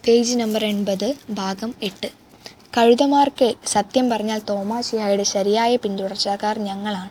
page number എൺപത് ഭാഗം എട്ട് കഴുതമാർക്ക് സത്യം പറഞ്ഞാൽ തോമാശ്ലീഹായുടെ ശരിയായ പിന്തുടർച്ചക്കാർ ഞങ്ങളാണ്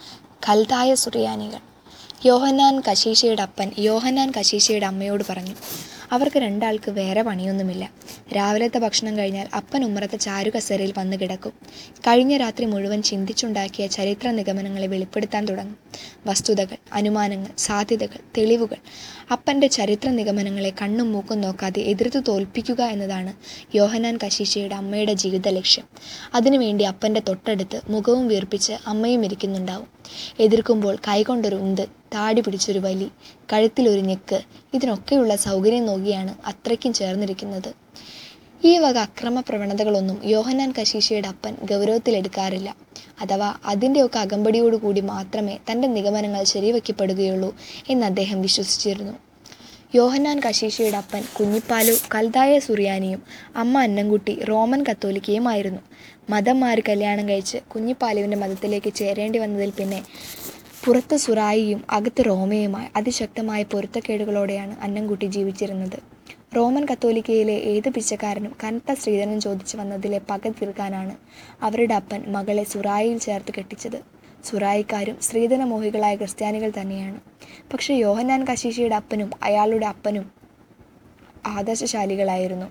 കൽതായ സുറിയാനികൾ യോഹന്നാൻ കശീശയുടെ അപ്പൻ യോഹന്നാൻ കശീശയുടെ അമ്മയോട് പറഞ്ഞു അവർക്ക് രണ്ടാൾക്ക് വേറെ പണിയൊന്നുമില്ല രാവിലത്തെ ഭക്ഷണം കഴിഞ്ഞാൽ അപ്പൻ ഉമ്മറത്തെ ചാരുകസേരയിൽ വന്ന് കിടക്കും കഴിഞ്ഞ രാത്രി മുഴുവൻ ചിന്തിച്ചുണ്ടാക്കിയ ചരിത്ര നിഗമനങ്ങളെ വെളിപ്പെടുത്താൻ തുടങ്ങും വസ്തുതകൾ അനുമാനങ്ങൾ സാധ്യതകൾ തെളിവുകൾ അപ്പൻ്റെ ചരിത്ര നിഗമനങ്ങളെ കണ്ണും മൂക്കും നോക്കാതെ എതിർത്ത് തോൽപ്പിക്കുക എന്നതാണ് യോഹനാൻ കശീശയുടെ അമ്മയുടെ ജീവിത ലക്ഷ്യം അതിനുവേണ്ടി അപ്പൻ്റെ തൊട്ടടുത്ത് മുഖവും വീർപ്പിച്ച് അമ്മയും ഇരിക്കുന്നുണ്ടാവും എതിർക്കുമ്പോൾ കൈകൊണ്ടൊരു ഉന്ത് താടി പിടിച്ചൊരു വലി കഴുത്തിലൊരു ഞെക്ക് ഇതിനൊക്കെയുള്ള സൗകര്യം നോക്കിയാണ് അത്രയ്ക്കും ചേർന്നിരിക്കുന്നത് ഈ വക അക്രമ പ്രവണതകളൊന്നും യോഹന്നാൻ കശീശയുടെ അപ്പൻ ഗൗരവത്തിലെടുക്കാറില്ല അഥവാ അതിൻ്റെയൊക്കെ അകമ്പടിയോടുകൂടി മാത്രമേ തൻ്റെ നിഗമനങ്ങൾ ശരിവയ്ക്കപ്പെടുകയുള്ളൂ എന്ന് അദ്ദേഹം വിശ്വസിച്ചിരുന്നു യോഹന്നാൻ കശീശയുടെ അപ്പൻ കുഞ്ഞിപ്പാലു കൽതായ സുറിയാനിയും അമ്മ അന്നംകുട്ടി റോമൻ കത്തോലിക്കയുമായിരുന്നു മതം മാറി കല്യാണം കഴിച്ച് കുഞ്ഞിപ്പാലുവിൻ്റെ മതത്തിലേക്ക് ചേരേണ്ടി വന്നതിൽ പിന്നെ പുറത്ത് സുറായിയും അകത്ത് റോമയുമായി അതിശക്തമായ പൊരുത്തക്കേടുകളോടെയാണ് അന്നംകുട്ടി ജീവിച്ചിരുന്നത് റോമൻ കത്തോലിക്കയിലെ ഏത് പിച്ചക്കാരനും കനത്ത സ്ത്രീധനം ചോദിച്ചു വന്നതിലെ പക തീർക്കാനാണ് അവരുടെ അപ്പൻ മകളെ സുറായിയിൽ ചേർത്ത് കെട്ടിച്ചത് സുറായിക്കാരും സ്ത്രീധനമോഹികളായ ക്രിസ്ത്യാനികൾ തന്നെയാണ് പക്ഷേ യോഹന്നാൻ കശീശയുടെ അപ്പനും അയാളുടെ അപ്പനും ആദർശശാലികളായിരുന്നു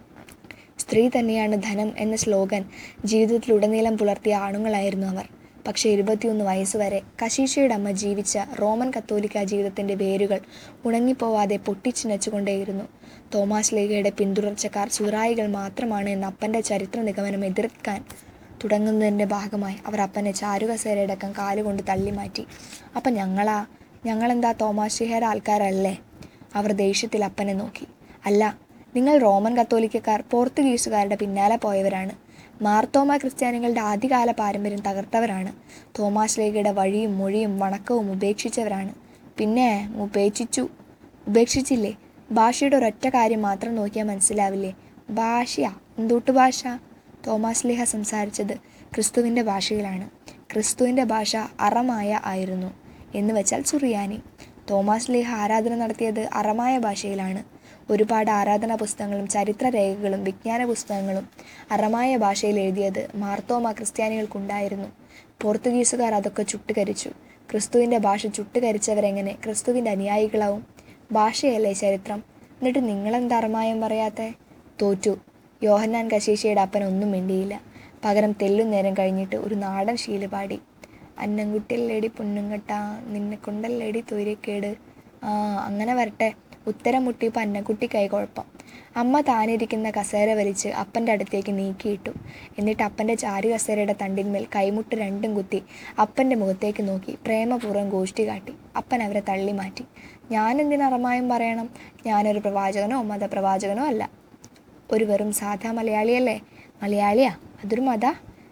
സ്ത്രീ തന്നെയാണ് ധനം എന്ന സ്ലോഗൻ ജീവിതത്തിലുടനീളം പുലർത്തിയ ആണുങ്ങളായിരുന്നു അവർ പക്ഷേ ഇരുപത്തിയൊന്ന് വയസ്സുവരെ കശീശയുടെ അമ്മ ജീവിച്ച റോമൻ കത്തോലിക്ക ജീവിതത്തിൻ്റെ വേരുകൾ ഉണങ്ങിപ്പോവാതെ പൊട്ടിച്ചിനച്ചുകൊണ്ടേയിരുന്നു തോമാസ് ലേഖയുടെ പിന്തുടർച്ചക്കാർ സുറായികൾ മാത്രമാണ് എന്ന അപ്പൻ്റെ ചരിത്ര നിഗമനം എതിർക്കാൻ തുടങ്ങുന്നതിൻ്റെ ഭാഗമായി അവർ അപ്പനെ ചാരുകസേരയടക്കം കാലുകൊണ്ട് തള്ളി മാറ്റി അപ്പം ഞങ്ങളാ ഞങ്ങളെന്താ തോമാശ്രീഹയുടെ ആൾക്കാരല്ലേ അവർ ദേഷ്യത്തിൽ അപ്പനെ നോക്കി അല്ല നിങ്ങൾ റോമൻ കത്തോലിക്കക്കാർ പോർത്തുഗീസുകാരുടെ പിന്നാലെ പോയവരാണ് മാർത്തോമ ക്രിസ്ത്യാനികളുടെ ആദ്യകാല പാരമ്പര്യം തകർത്തവരാണ് തോമാസ് ലേഖയുടെ വഴിയും മൊഴിയും വണക്കവും ഉപേക്ഷിച്ചവരാണ് പിന്നെ ഉപേക്ഷിച്ചു ഉപേക്ഷിച്ചില്ലേ ഭാഷയുടെ ഒരൊറ്റ കാര്യം മാത്രം നോക്കിയാൽ മനസ്സിലാവില്ലേ ഭാഷയാ എന്തൂട്ട് ഭാഷ തോമാസ് ലേഹ സംസാരിച്ചത് ക്രിസ്തുവിൻ്റെ ഭാഷയിലാണ് ക്രിസ്തുവിൻ്റെ ഭാഷ അറമായ ആയിരുന്നു എന്ന് വെച്ചാൽ സുറിയാനി തോമാസ് ലേഹ ആരാധന നടത്തിയത് അറമായ ഭാഷയിലാണ് ഒരുപാട് ആരാധനാ പുസ്തകങ്ങളും ചരിത്രരേഖകളും വിജ്ഞാന പുസ്തകങ്ങളും അറമായ ഭാഷയിൽ എഴുതിയത് മാർത്തോമ ക്രിസ്ത്യാനികൾക്കുണ്ടായിരുന്നു പോർത്തുഗീസുകാർ അതൊക്കെ ചുട്ടുകരിച്ചു ക്രിസ്തുവിൻ്റെ ഭാഷ ചുട്ടുകരിച്ചവരെങ്ങനെ ക്രിസ്തുവിൻ്റെ അനുയായികളാവും ഭാഷയല്ലേ ചരിത്രം എന്നിട്ട് നിങ്ങളെന്താ അറമായം പറയാത്തെ തോറ്റു യോഹന്നാൻ കശീശയുടെ അപ്പൻ ഒന്നും മിണ്ടിയില്ല പകരം തെല്ലും നേരം കഴിഞ്ഞിട്ട് ഒരു നാടൻ ശീല പാടി അന്നംകുട്ടിയല്ലേടി പൊന്നുങ്കട്ട നിന്നെ കൊണ്ടല്ലേടി തൊയ്രക്കേട് ആ അങ്ങനെ വരട്ടെ ഉത്തരം മുട്ടിയപ്പോൾ അന്നക്കുട്ടി കൈകുഴപ്പം അമ്മ താനിരിക്കുന്ന കസേര വലിച്ച് അപ്പൻ്റെ അടുത്തേക്ക് നീക്കിയിട്ടു എന്നിട്ട് അപ്പൻ്റെ ചാരു കസേരയുടെ തണ്ടിന്മേൽ കൈമുട്ട് രണ്ടും കുത്തി അപ്പൻ്റെ മുഖത്തേക്ക് നോക്കി പ്രേമപൂർവ്വം ഗോഷ്ടി കാട്ടി അപ്പൻ അവരെ തള്ളി മാറ്റി ഞാനെന്തിന് അറമായും പറയണം ഞാനൊരു പ്രവാചകനോ മതപ്രവാചകനോ അല്ല ഒരു വെറും സാധാ മലയാളിയല്ലേ മലയാളിയാ അതൊരു മത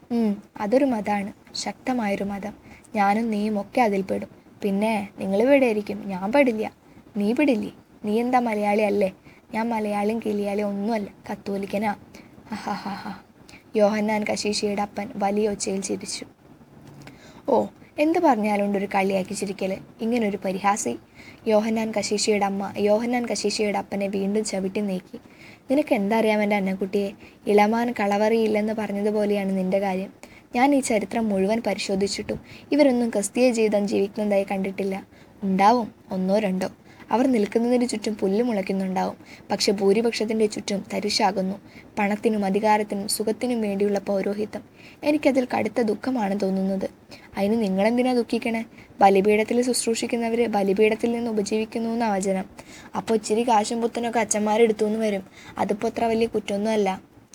അതൊരു മതമാണ് ശക്തമായൊരു മതം ഞാനും നീയും ഒക്കെ അതിൽപ്പെടും പിന്നെ നിങ്ങൾ ആയിരിക്കും ഞാൻ പെടില്ല നീ പെടില്ലേ നീ എന്താ മലയാളി അല്ലേ ഞാൻ മലയാളിയും കിളിയാളിയും ഒന്നുമല്ല കത്തോലിക്കനാ ഹഹാ യോഹന്നാൻ കശീശിയുടെ അപ്പൻ വലിയ ഒച്ചയിൽ ചിരിച്ചു ഓ എന്ത് പറഞ്ഞാലുണ്ട് ഒരു കളിയാക്കി ചിരിക്കല് ഇങ്ങനൊരു പരിഹാസി യോഹന്നാൻ കശീശിയുടെ അമ്മ യോഹന്നാൻ കശീശിയുടെ അപ്പനെ വീണ്ടും ചവിട്ടി നീക്കി നിനക്ക് എന്തറിയാം എൻ്റെ അന്നക്കുട്ടിയെ ഇളമാൻ കളവറിയില്ലെന്ന് പറഞ്ഞതുപോലെയാണ് നിന്റെ കാര്യം ഞാൻ ഈ ചരിത്രം മുഴുവൻ പരിശോധിച്ചിട്ടും ഇവരൊന്നും ക്രിസ്തീയ ജീവിതം ജീവിക്കുന്നതായി കണ്ടിട്ടില്ല ഉണ്ടാവും ഒന്നോ രണ്ടോ അവർ നിൽക്കുന്നതിന് ചുറ്റും പുല്ല് മുളയ്ക്കുന്നുണ്ടാവും പക്ഷെ ഭൂരിപക്ഷത്തിൻ്റെ ചുറ്റും തരിശാകുന്നു പണത്തിനും അധികാരത്തിനും സുഖത്തിനും വേണ്ടിയുള്ള പൗരോഹിത്യം എനിക്കതിൽ കടുത്ത ദുഃഖമാണ് തോന്നുന്നത് അതിന് നിങ്ങളെന്തിനാ ദുഃഖിക്കണേ ബലിപീഠത്തിൽ ശുശ്രൂഷിക്കുന്നവർ ബലിപീഠത്തിൽ നിന്ന് ഉപജീവിക്കുന്നു എന്ന് വചനം അപ്പോൾ ഇച്ചിരി കാശും പുത്തനൊക്കെ അച്ഛന്മാരെടുത്തു എന്ന് വരും അതിപ്പോൾ അത്ര വലിയ കുറ്റമൊന്നുമല്ല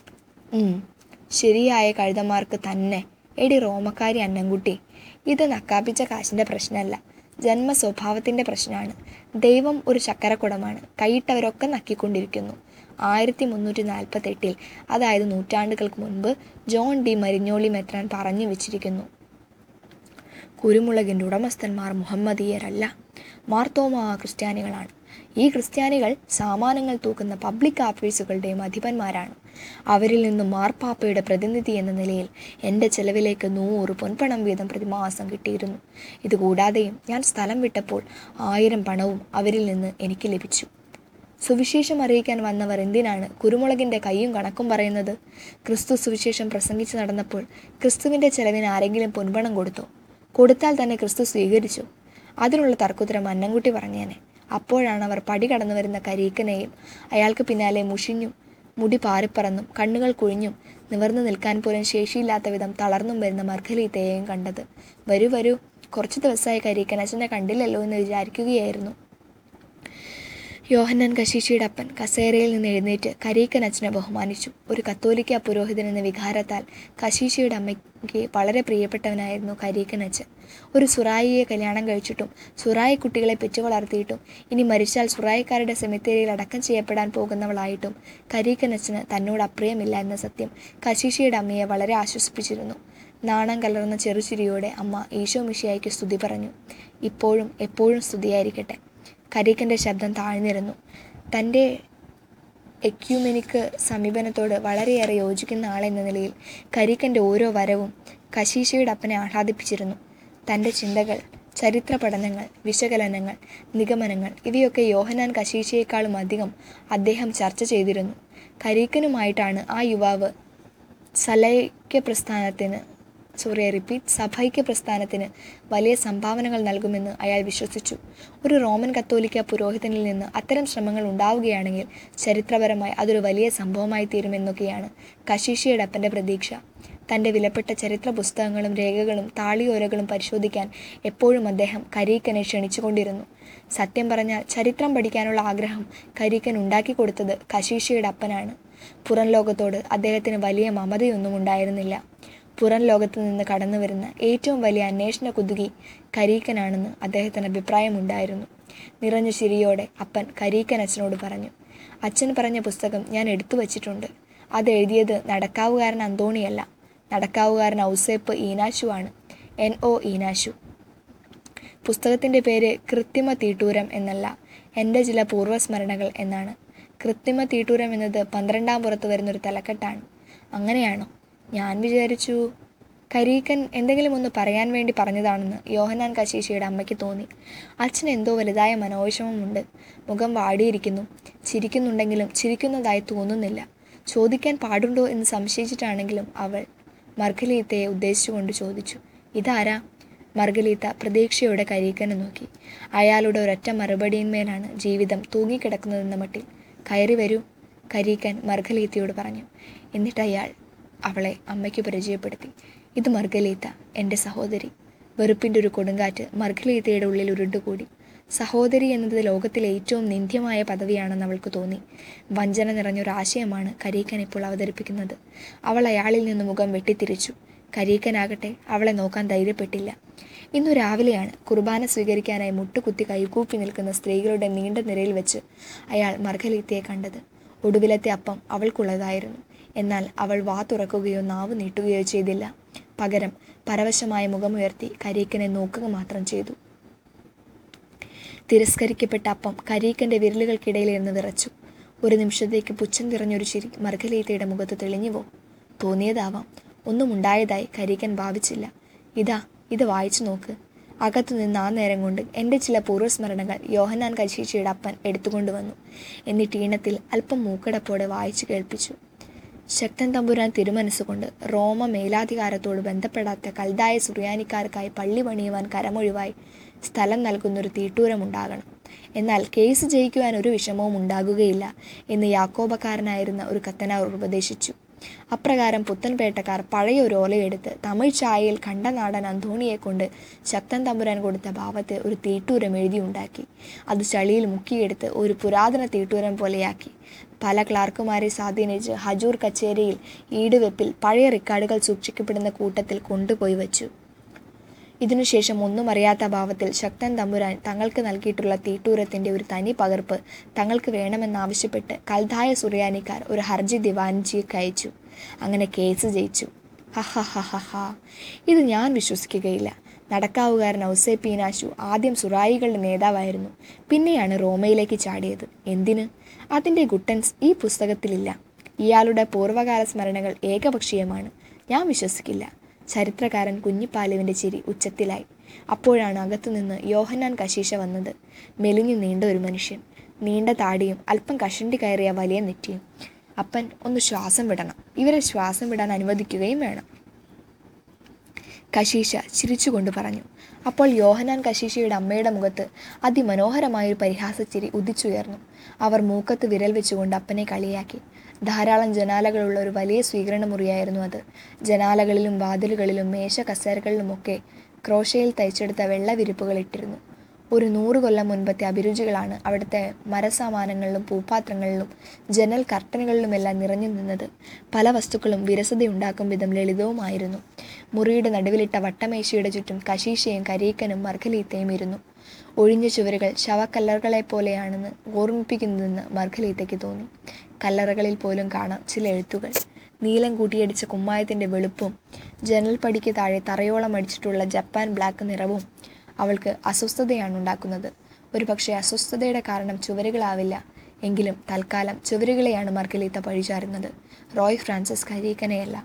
ശരിയായ കഴുതന്മാർക്ക് തന്നെ എടി റോമക്കാരി അന്നംകുട്ടി ഇത് നക്കാപ്പിച്ച കാശിൻ്റെ പ്രശ്നമല്ല ജന്മ സ്വഭാവത്തിൻ്റെ പ്രശ്നമാണ് ദൈവം ഒരു ചക്കരക്കുടമാണ് കൈയിട്ടവരൊക്കെ നക്കിക്കൊണ്ടിരിക്കുന്നു ആയിരത്തി മുന്നൂറ്റി നാൽപ്പത്തെട്ടിൽ അതായത് നൂറ്റാണ്ടുകൾക്ക് മുൻപ് ജോൺ ഡി മരിഞ്ഞോളി മെത്രാൻ പറഞ്ഞു വെച്ചിരിക്കുന്നു കുരുമുളകിൻ്റെ ഉടമസ്ഥന്മാർ മുഹമ്മദീയരല്ല മാർത്തോമ ക്രിസ്ത്യാനികളാണ് ഈ ക്രിസ്ത്യാനികൾ സാമാനങ്ങൾ തൂക്കുന്ന പബ്ലിക് ഓഫീസുകളുടെയും അധിപന്മാരാണ് അവരിൽ നിന്നും മാർപ്പാപ്പയുടെ പ്രതിനിധി എന്ന നിലയിൽ എൻ്റെ ചെലവിലേക്ക് നൂറ് പൊൻപണം വീതം പ്രതിമാസം കിട്ടിയിരുന്നു ഇതുകൂടാതെയും ഞാൻ സ്ഥലം വിട്ടപ്പോൾ ആയിരം പണവും അവരിൽ നിന്ന് എനിക്ക് ലഭിച്ചു സുവിശേഷം അറിയിക്കാൻ വന്നവർ എന്തിനാണ് കുരുമുളകിൻ്റെ കൈയും കണക്കും പറയുന്നത് ക്രിസ്തു സുവിശേഷം പ്രസംഗിച്ച് നടന്നപ്പോൾ ക്രിസ്തുവിൻ്റെ ചെലവിന് ആരെങ്കിലും പൊൻപണം കൊടുത്തോ കൊടുത്താൽ തന്നെ ക്രിസ്തു സ്വീകരിച്ചു അതിനുള്ള തർക്കുത്തരം അന്നംകുട്ടി പറഞ്ഞേനെ അപ്പോഴാണ് അവർ പടി കടന്നു വരുന്ന കരീക്കനെയും അയാൾക്ക് പിന്നാലെ മുഷിഞ്ഞും മുടി പാറിപ്പറന്നും കണ്ണുകൾ കുഴിഞ്ഞും നിവർന്നു നിൽക്കാൻ പോലും ശേഷിയില്ലാത്ത വിധം തളർന്നും വരുന്ന മർഗലീത്തയെയും കണ്ടത് വരൂ വരൂ കുറച്ച് ദിവസമായി കരീക്കൻ അച്ഛനെ കണ്ടില്ലല്ലോ എന്ന് വിചാരിക്കുകയായിരുന്നു യോഹന്നാൻ കശീശിയുടെ അപ്പൻ കസേരയിൽ നിന്ന് എഴുന്നേറ്റ് കരീക്കൻ അച്ഛനെ ബഹുമാനിച്ചു ഒരു കത്തോലിക്ക പുരോഹിതൻ എന്ന വികാരത്താൽ കശീശിയുടെ അമ്മയ്ക്ക് വളരെ പ്രിയപ്പെട്ടവനായിരുന്നു കരീക്കൻ അച്ഛൻ ഒരു സുറായിയെ കല്യാണം കഴിച്ചിട്ടും സുറായി കുട്ടികളെ പെറ്റു വളർത്തിയിട്ടും ഇനി മരിച്ചാൽ സുറായിക്കാരുടെ സെമിത്തേരിയിൽ അടക്കം ചെയ്യപ്പെടാൻ പോകുന്നവളായിട്ടും കരീക്കൻ അച്ഛന് തന്നോട് അപ്രിയമില്ല എന്ന സത്യം കശീശിയുടെ അമ്മയെ വളരെ ആശ്വസിപ്പിച്ചിരുന്നു നാണം കലർന്ന ചെറുചിരിയോടെ അമ്മ ഈശോ മിഷിയായിക്ക് സ്തുതി പറഞ്ഞു ഇപ്പോഴും എപ്പോഴും സ്തുതിയായിരിക്കട്ടെ കരീക്കൻ്റെ ശബ്ദം താഴ്ന്നിരുന്നു തൻ്റെ എക്യൂമെനിക്ക് സമീപനത്തോട് വളരെയേറെ യോജിക്കുന്ന ആളെന്ന നിലയിൽ കരീക്കൻ്റെ ഓരോ വരവും കശീശയുടെ അപ്പനെ ആഹ്ലാദിപ്പിച്ചിരുന്നു തൻ്റെ ചിന്തകൾ ചരിത്ര പഠനങ്ങൾ വിശകലനങ്ങൾ നിഗമനങ്ങൾ ഇവയൊക്കെ യോഹനാൻ കശീശയേക്കാളും അധികം അദ്ദേഹം ചർച്ച ചെയ്തിരുന്നു കരീക്കനുമായിട്ടാണ് ആ യുവാവ് സലൈക്യ പ്രസ്ഥാനത്തിന് സോറി റിപ്പീറ്റ് സഭൈക്യ പ്രസ്ഥാനത്തിന് വലിയ സംഭാവനകൾ നൽകുമെന്ന് അയാൾ വിശ്വസിച്ചു ഒരു റോമൻ കത്തോലിക്ക പുരോഹിതനിൽ നിന്ന് അത്തരം ശ്രമങ്ങൾ ഉണ്ടാവുകയാണെങ്കിൽ ചരിത്രപരമായി അതൊരു വലിയ സംഭവമായി തീരുമെന്നൊക്കെയാണ് കശീഷിയുടെ അപ്പൻ്റെ പ്രതീക്ഷ തൻ്റെ വിലപ്പെട്ട ചരിത്ര പുസ്തകങ്ങളും രേഖകളും താളിയോലകളും പരിശോധിക്കാൻ എപ്പോഴും അദ്ദേഹം കരീക്കനെ ക്ഷണിച്ചുകൊണ്ടിരുന്നു സത്യം പറഞ്ഞാൽ ചരിത്രം പഠിക്കാനുള്ള ആഗ്രഹം കരീക്കൻ ഉണ്ടാക്കി കൊടുത്തത് കശീഷിയുടെ അപ്പനാണ് പുറം ലോകത്തോട് അദ്ദേഹത്തിന് വലിയ മമതയൊന്നും ഉണ്ടായിരുന്നില്ല പുറം ലോകത്ത് നിന്ന് കടന്നു വരുന്ന ഏറ്റവും വലിയ അന്വേഷണ കുതുകി കരീക്കനാണെന്ന് അദ്ദേഹത്തിന് അഭിപ്രായമുണ്ടായിരുന്നു നിറഞ്ഞ ചിരിയോടെ അപ്പൻ കരീക്കൻ അച്ഛനോട് പറഞ്ഞു അച്ഛൻ പറഞ്ഞ പുസ്തകം ഞാൻ എടുത്തു വച്ചിട്ടുണ്ട് അത് എഴുതിയത് നടക്കാവുകാരൻ അന്തോണിയല്ല നടക്കാവുകാരൻ ഔസേപ്പ് ഈനാശു ആണ് എൻ ഒ ഈനാശു പുസ്തകത്തിൻ്റെ പേര് കൃത്രിമ തീട്ടൂരം എന്നല്ല എൻ്റെ ചില പൂർവ്വസ്മരണകൾ എന്നാണ് കൃത്രിമ തീട്ടൂരം എന്നത് പന്ത്രണ്ടാം പുറത്ത് വരുന്നൊരു തലക്കെട്ടാണ് അങ്ങനെയാണോ ഞാൻ വിചാരിച്ചു കരീക്കൻ എന്തെങ്കിലും ഒന്ന് പറയാൻ വേണ്ടി പറഞ്ഞതാണെന്ന് യോഹനാൻ കശീശിയുടെ അമ്മയ്ക്ക് തോന്നി അച്ഛൻ എന്തോ വലുതായ മനോവിഷമമുണ്ട് മുഖം വാടിയിരിക്കുന്നു ചിരിക്കുന്നുണ്ടെങ്കിലും ചിരിക്കുന്നതായി തോന്നുന്നില്ല ചോദിക്കാൻ പാടുണ്ടോ എന്ന് സംശയിച്ചിട്ടാണെങ്കിലും അവൾ മർഗലീത്തയെ ഉദ്ദേശിച്ചുകൊണ്ട് ചോദിച്ചു ഇതാരാ മർഗലീത്ത പ്രതീക്ഷയോടെ കരീക്കനെ നോക്കി അയാളുടെ ഒരൊറ്റ മറുപടിയിന്മേലാണ് ജീവിതം തൂങ്ങിക്കിടക്കുന്നതെന്ന മട്ടിൽ കയറി വരൂ കരീക്കൻ മർഗലീത്തയോട് പറഞ്ഞു എന്നിട്ട് അയാൾ അവളെ അമ്മയ്ക്ക് പരിചയപ്പെടുത്തി ഇത് മർഗലീത്ത എൻ്റെ സഹോദരി വെറുപ്പിൻ്റെ ഒരു കൊടുങ്കാറ്റ് മർഗലീത്തയുടെ ഉള്ളിൽ ഉരുണ്ടുകൂടി സഹോദരി എന്നത് ലോകത്തിലെ ഏറ്റവും നിന്ദ്യമായ പദവിയാണെന്ന് അവൾക്ക് തോന്നി വഞ്ചന നിറഞ്ഞൊരാശയമാണ് കരീക്കൻ ഇപ്പോൾ അവതരിപ്പിക്കുന്നത് അവൾ അയാളിൽ നിന്ന് മുഖം വെട്ടിത്തിരിച്ചു കരീക്കനാകട്ടെ അവളെ നോക്കാൻ ധൈര്യപ്പെട്ടില്ല ഇന്നു രാവിലെയാണ് കുർബാന സ്വീകരിക്കാനായി മുട്ടുകുത്തി കൈകൂപ്പി നിൽക്കുന്ന സ്ത്രീകളുടെ നീണ്ട നിരയിൽ വെച്ച് അയാൾ മർഗലീത്തയെ കണ്ടത് ഒടുവിലത്തെ അപ്പം അവൾക്കുള്ളതായിരുന്നു എന്നാൽ അവൾ വാ തുറക്കുകയോ നാവ് നീട്ടുകയോ ചെയ്തില്ല പകരം പരവശമായ മുഖമുയർത്തി കരീക്കനെ നോക്കുക മാത്രം ചെയ്തു തിരസ്കരിക്കപ്പെട്ട അപ്പം കരീക്കൻ്റെ വിരലുകൾക്കിടയിലിരുന്ന് വിറച്ചു ഒരു നിമിഷത്തേക്ക് പുച്ഛം നിറഞ്ഞൊരു ചിരി മർഗലീത്തയുടെ മുഖത്ത് തെളിഞ്ഞുവോ തോന്നിയതാവാം ഒന്നും ഉണ്ടായതായി കരീക്കൻ ഭാവിച്ചില്ല ഇതാ ഇത് വായിച്ചു നോക്ക് അകത്തു നിന്ന് ആ നേരം കൊണ്ട് എൻ്റെ ചില പൂർവ്വസ്മരണകൾ യോഹന്നാൻ കശീശിയുടെ അപ്പൻ എടുത്തുകൊണ്ടുവന്നു എന്നിട്ട് ഈണത്തിൽ അല്പം മൂക്കടപ്പോടെ വായിച്ചു കേൾപ്പിച്ചു ശക്തൻ തമ്പുരാൻ തിരുമനസ്സുകൊണ്ട് റോമ മേലാധികാരത്തോട് ബന്ധപ്പെടാത്ത കൽതായ സുറിയാനിക്കാർക്കായി പള്ളി പണിയുവാൻ കരമൊഴിവായി സ്ഥലം നൽകുന്നൊരു തീട്ടൂരമുണ്ടാകണം എന്നാൽ കേസ് ജയിക്കുവാൻ ഒരു വിഷമവും ഉണ്ടാകുകയില്ല എന്ന് യാക്കോബക്കാരനായിരുന്ന ഒരു കത്തനാർ ഉപദേശിച്ചു അപ്രകാരം പുത്തൻപേട്ടക്കാർ പഴയ ഒരു ഓലയെടുത്ത് തമിഴ് ചായയിൽ കണ്ടനാടൻ അന്തോണിയെ കൊണ്ട് ശക്തൻ തമ്പുരാൻ കൊടുത്ത ഭാവത്തെ ഒരു തീട്ടൂരം എഴുതിയുണ്ടാക്കി അത് ചളിയിൽ മുക്കിയെടുത്ത് ഒരു പുരാതന തീട്ടൂരം പോലെയാക്കി പല ക്ലാർക്കുമാരെ സ്വാധീനിച്ച് ഹജൂർ കച്ചേരിയിൽ ഈടുവെപ്പിൽ പഴയ റെക്കോർഡുകൾ സൂക്ഷിക്കപ്പെടുന്ന കൂട്ടത്തിൽ കൊണ്ടുപോയി വച്ചു ഇതിനുശേഷം ഒന്നും അറിയാത്ത ഭാവത്തിൽ ശക്തൻ തമ്പുരാൻ തങ്ങൾക്ക് നൽകിയിട്ടുള്ള തീട്ടൂരത്തിൻ്റെ ഒരു തനി പകർപ്പ് തങ്ങൾക്ക് വേണമെന്നാവശ്യപ്പെട്ട് കൽതായ സുറിയാനിക്കാർ ഒരു ഹർജി ദിവാൻജിക്ക് അയച്ചു അങ്ങനെ കേസ് ജയിച്ചു ഹഹ ഹ ഹ ഹ ഇത് ഞാൻ വിശ്വസിക്കുകയില്ല നടക്കാവുകാരൻ ഔസേപ്പീനാശു ആദ്യം സുറായികളുടെ നേതാവായിരുന്നു പിന്നെയാണ് റോമയിലേക്ക് ചാടിയത് എന്തിന് അതിൻ്റെ ഗുട്ടൻസ് ഈ പുസ്തകത്തിലില്ല ഇയാളുടെ പൂർവ്വകാല സ്മരണകൾ ഏകപക്ഷീയമാണ് ഞാൻ വിശ്വസിക്കില്ല ചരിത്രകാരൻ കുഞ്ഞിപ്പാലുവിൻ്റെ ചിരി ഉച്ചത്തിലായി അപ്പോഴാണ് അകത്തുനിന്ന് യോഹന്നാൻ കശീശ വന്നത് മെലിഞ്ഞു നീണ്ട ഒരു മനുഷ്യൻ നീണ്ട താടിയും അല്പം കഷണ്ടി കയറിയ വലിയ നെറ്റിയും അപ്പൻ ഒന്ന് ശ്വാസം വിടണം ഇവരെ ശ്വാസം വിടാൻ അനുവദിക്കുകയും വേണം കശീശ ചിരിച്ചുകൊണ്ട് പറഞ്ഞു അപ്പോൾ യോഹനാൻ കശീശയുടെ അമ്മയുടെ മുഖത്ത് അതിമനോഹരമായൊരു പരിഹാസച്ചിരി ഉദിച്ചുയർന്നു അവർ മൂക്കത്ത് വിരൽ വെച്ചുകൊണ്ട് അപ്പനെ കളിയാക്കി ധാരാളം ജനാലകളുള്ള ഒരു വലിയ സ്വീകരണ മുറിയായിരുന്നു അത് ജനാലകളിലും വാതിലുകളിലും മേശ കസേരകളിലുമൊക്കെ ക്രോഷയിൽ തയ്ച്ചെടുത്ത വെള്ള വിരിപ്പുകൾ ഇട്ടിരുന്നു ഒരു നൂറ് കൊല്ലം മുൻപത്തെ അഭിരുചികളാണ് അവിടുത്തെ മരസാമാനങ്ങളിലും പൂപ്പാത്രങ്ങളിലും ജനൽ കർട്ടനുകളിലുമെല്ലാം നിറഞ്ഞു നിന്നത് പല വസ്തുക്കളും വിരസതയുണ്ടാക്കും വിധം ലളിതവുമായിരുന്നു മുറിയുടെ നടുവിലിട്ട വട്ടമേശയുടെ ചുറ്റും കശീശയും കരീക്കനും മർഗലീത്തയും ഇരുന്നു ഒഴിഞ്ഞ ചുവരുകൾ ശവക്കല്ലറുകളെ പോലെയാണെന്ന് ഓർമ്മിപ്പിക്കുന്നതെന്ന് മർഗലീത്തയ്ക്ക് തോന്നി കല്ലറകളിൽ പോലും കാണാം ചില എഴുത്തുകൾ നീലം കൂട്ടിയടിച്ച കുമ്മായത്തിൻ്റെ വെളുപ്പും ജനൽപ്പടിക്ക് താഴെ തറയോളം അടിച്ചിട്ടുള്ള ജപ്പാൻ ബ്ലാക്ക് നിറവും അവൾക്ക് അസ്വസ്ഥതയാണ് ഉണ്ടാക്കുന്നത് ഒരു പക്ഷേ അസ്വസ്ഥതയുടെ കാരണം ചുവരുകളാവില്ല എങ്കിലും തൽക്കാലം ചുവരുകളെയാണ് മർഗലീത്ത പഴിചാരുന്നത് റോയ് ഫ്രാൻസിസ് കരീക്കനെയല്ല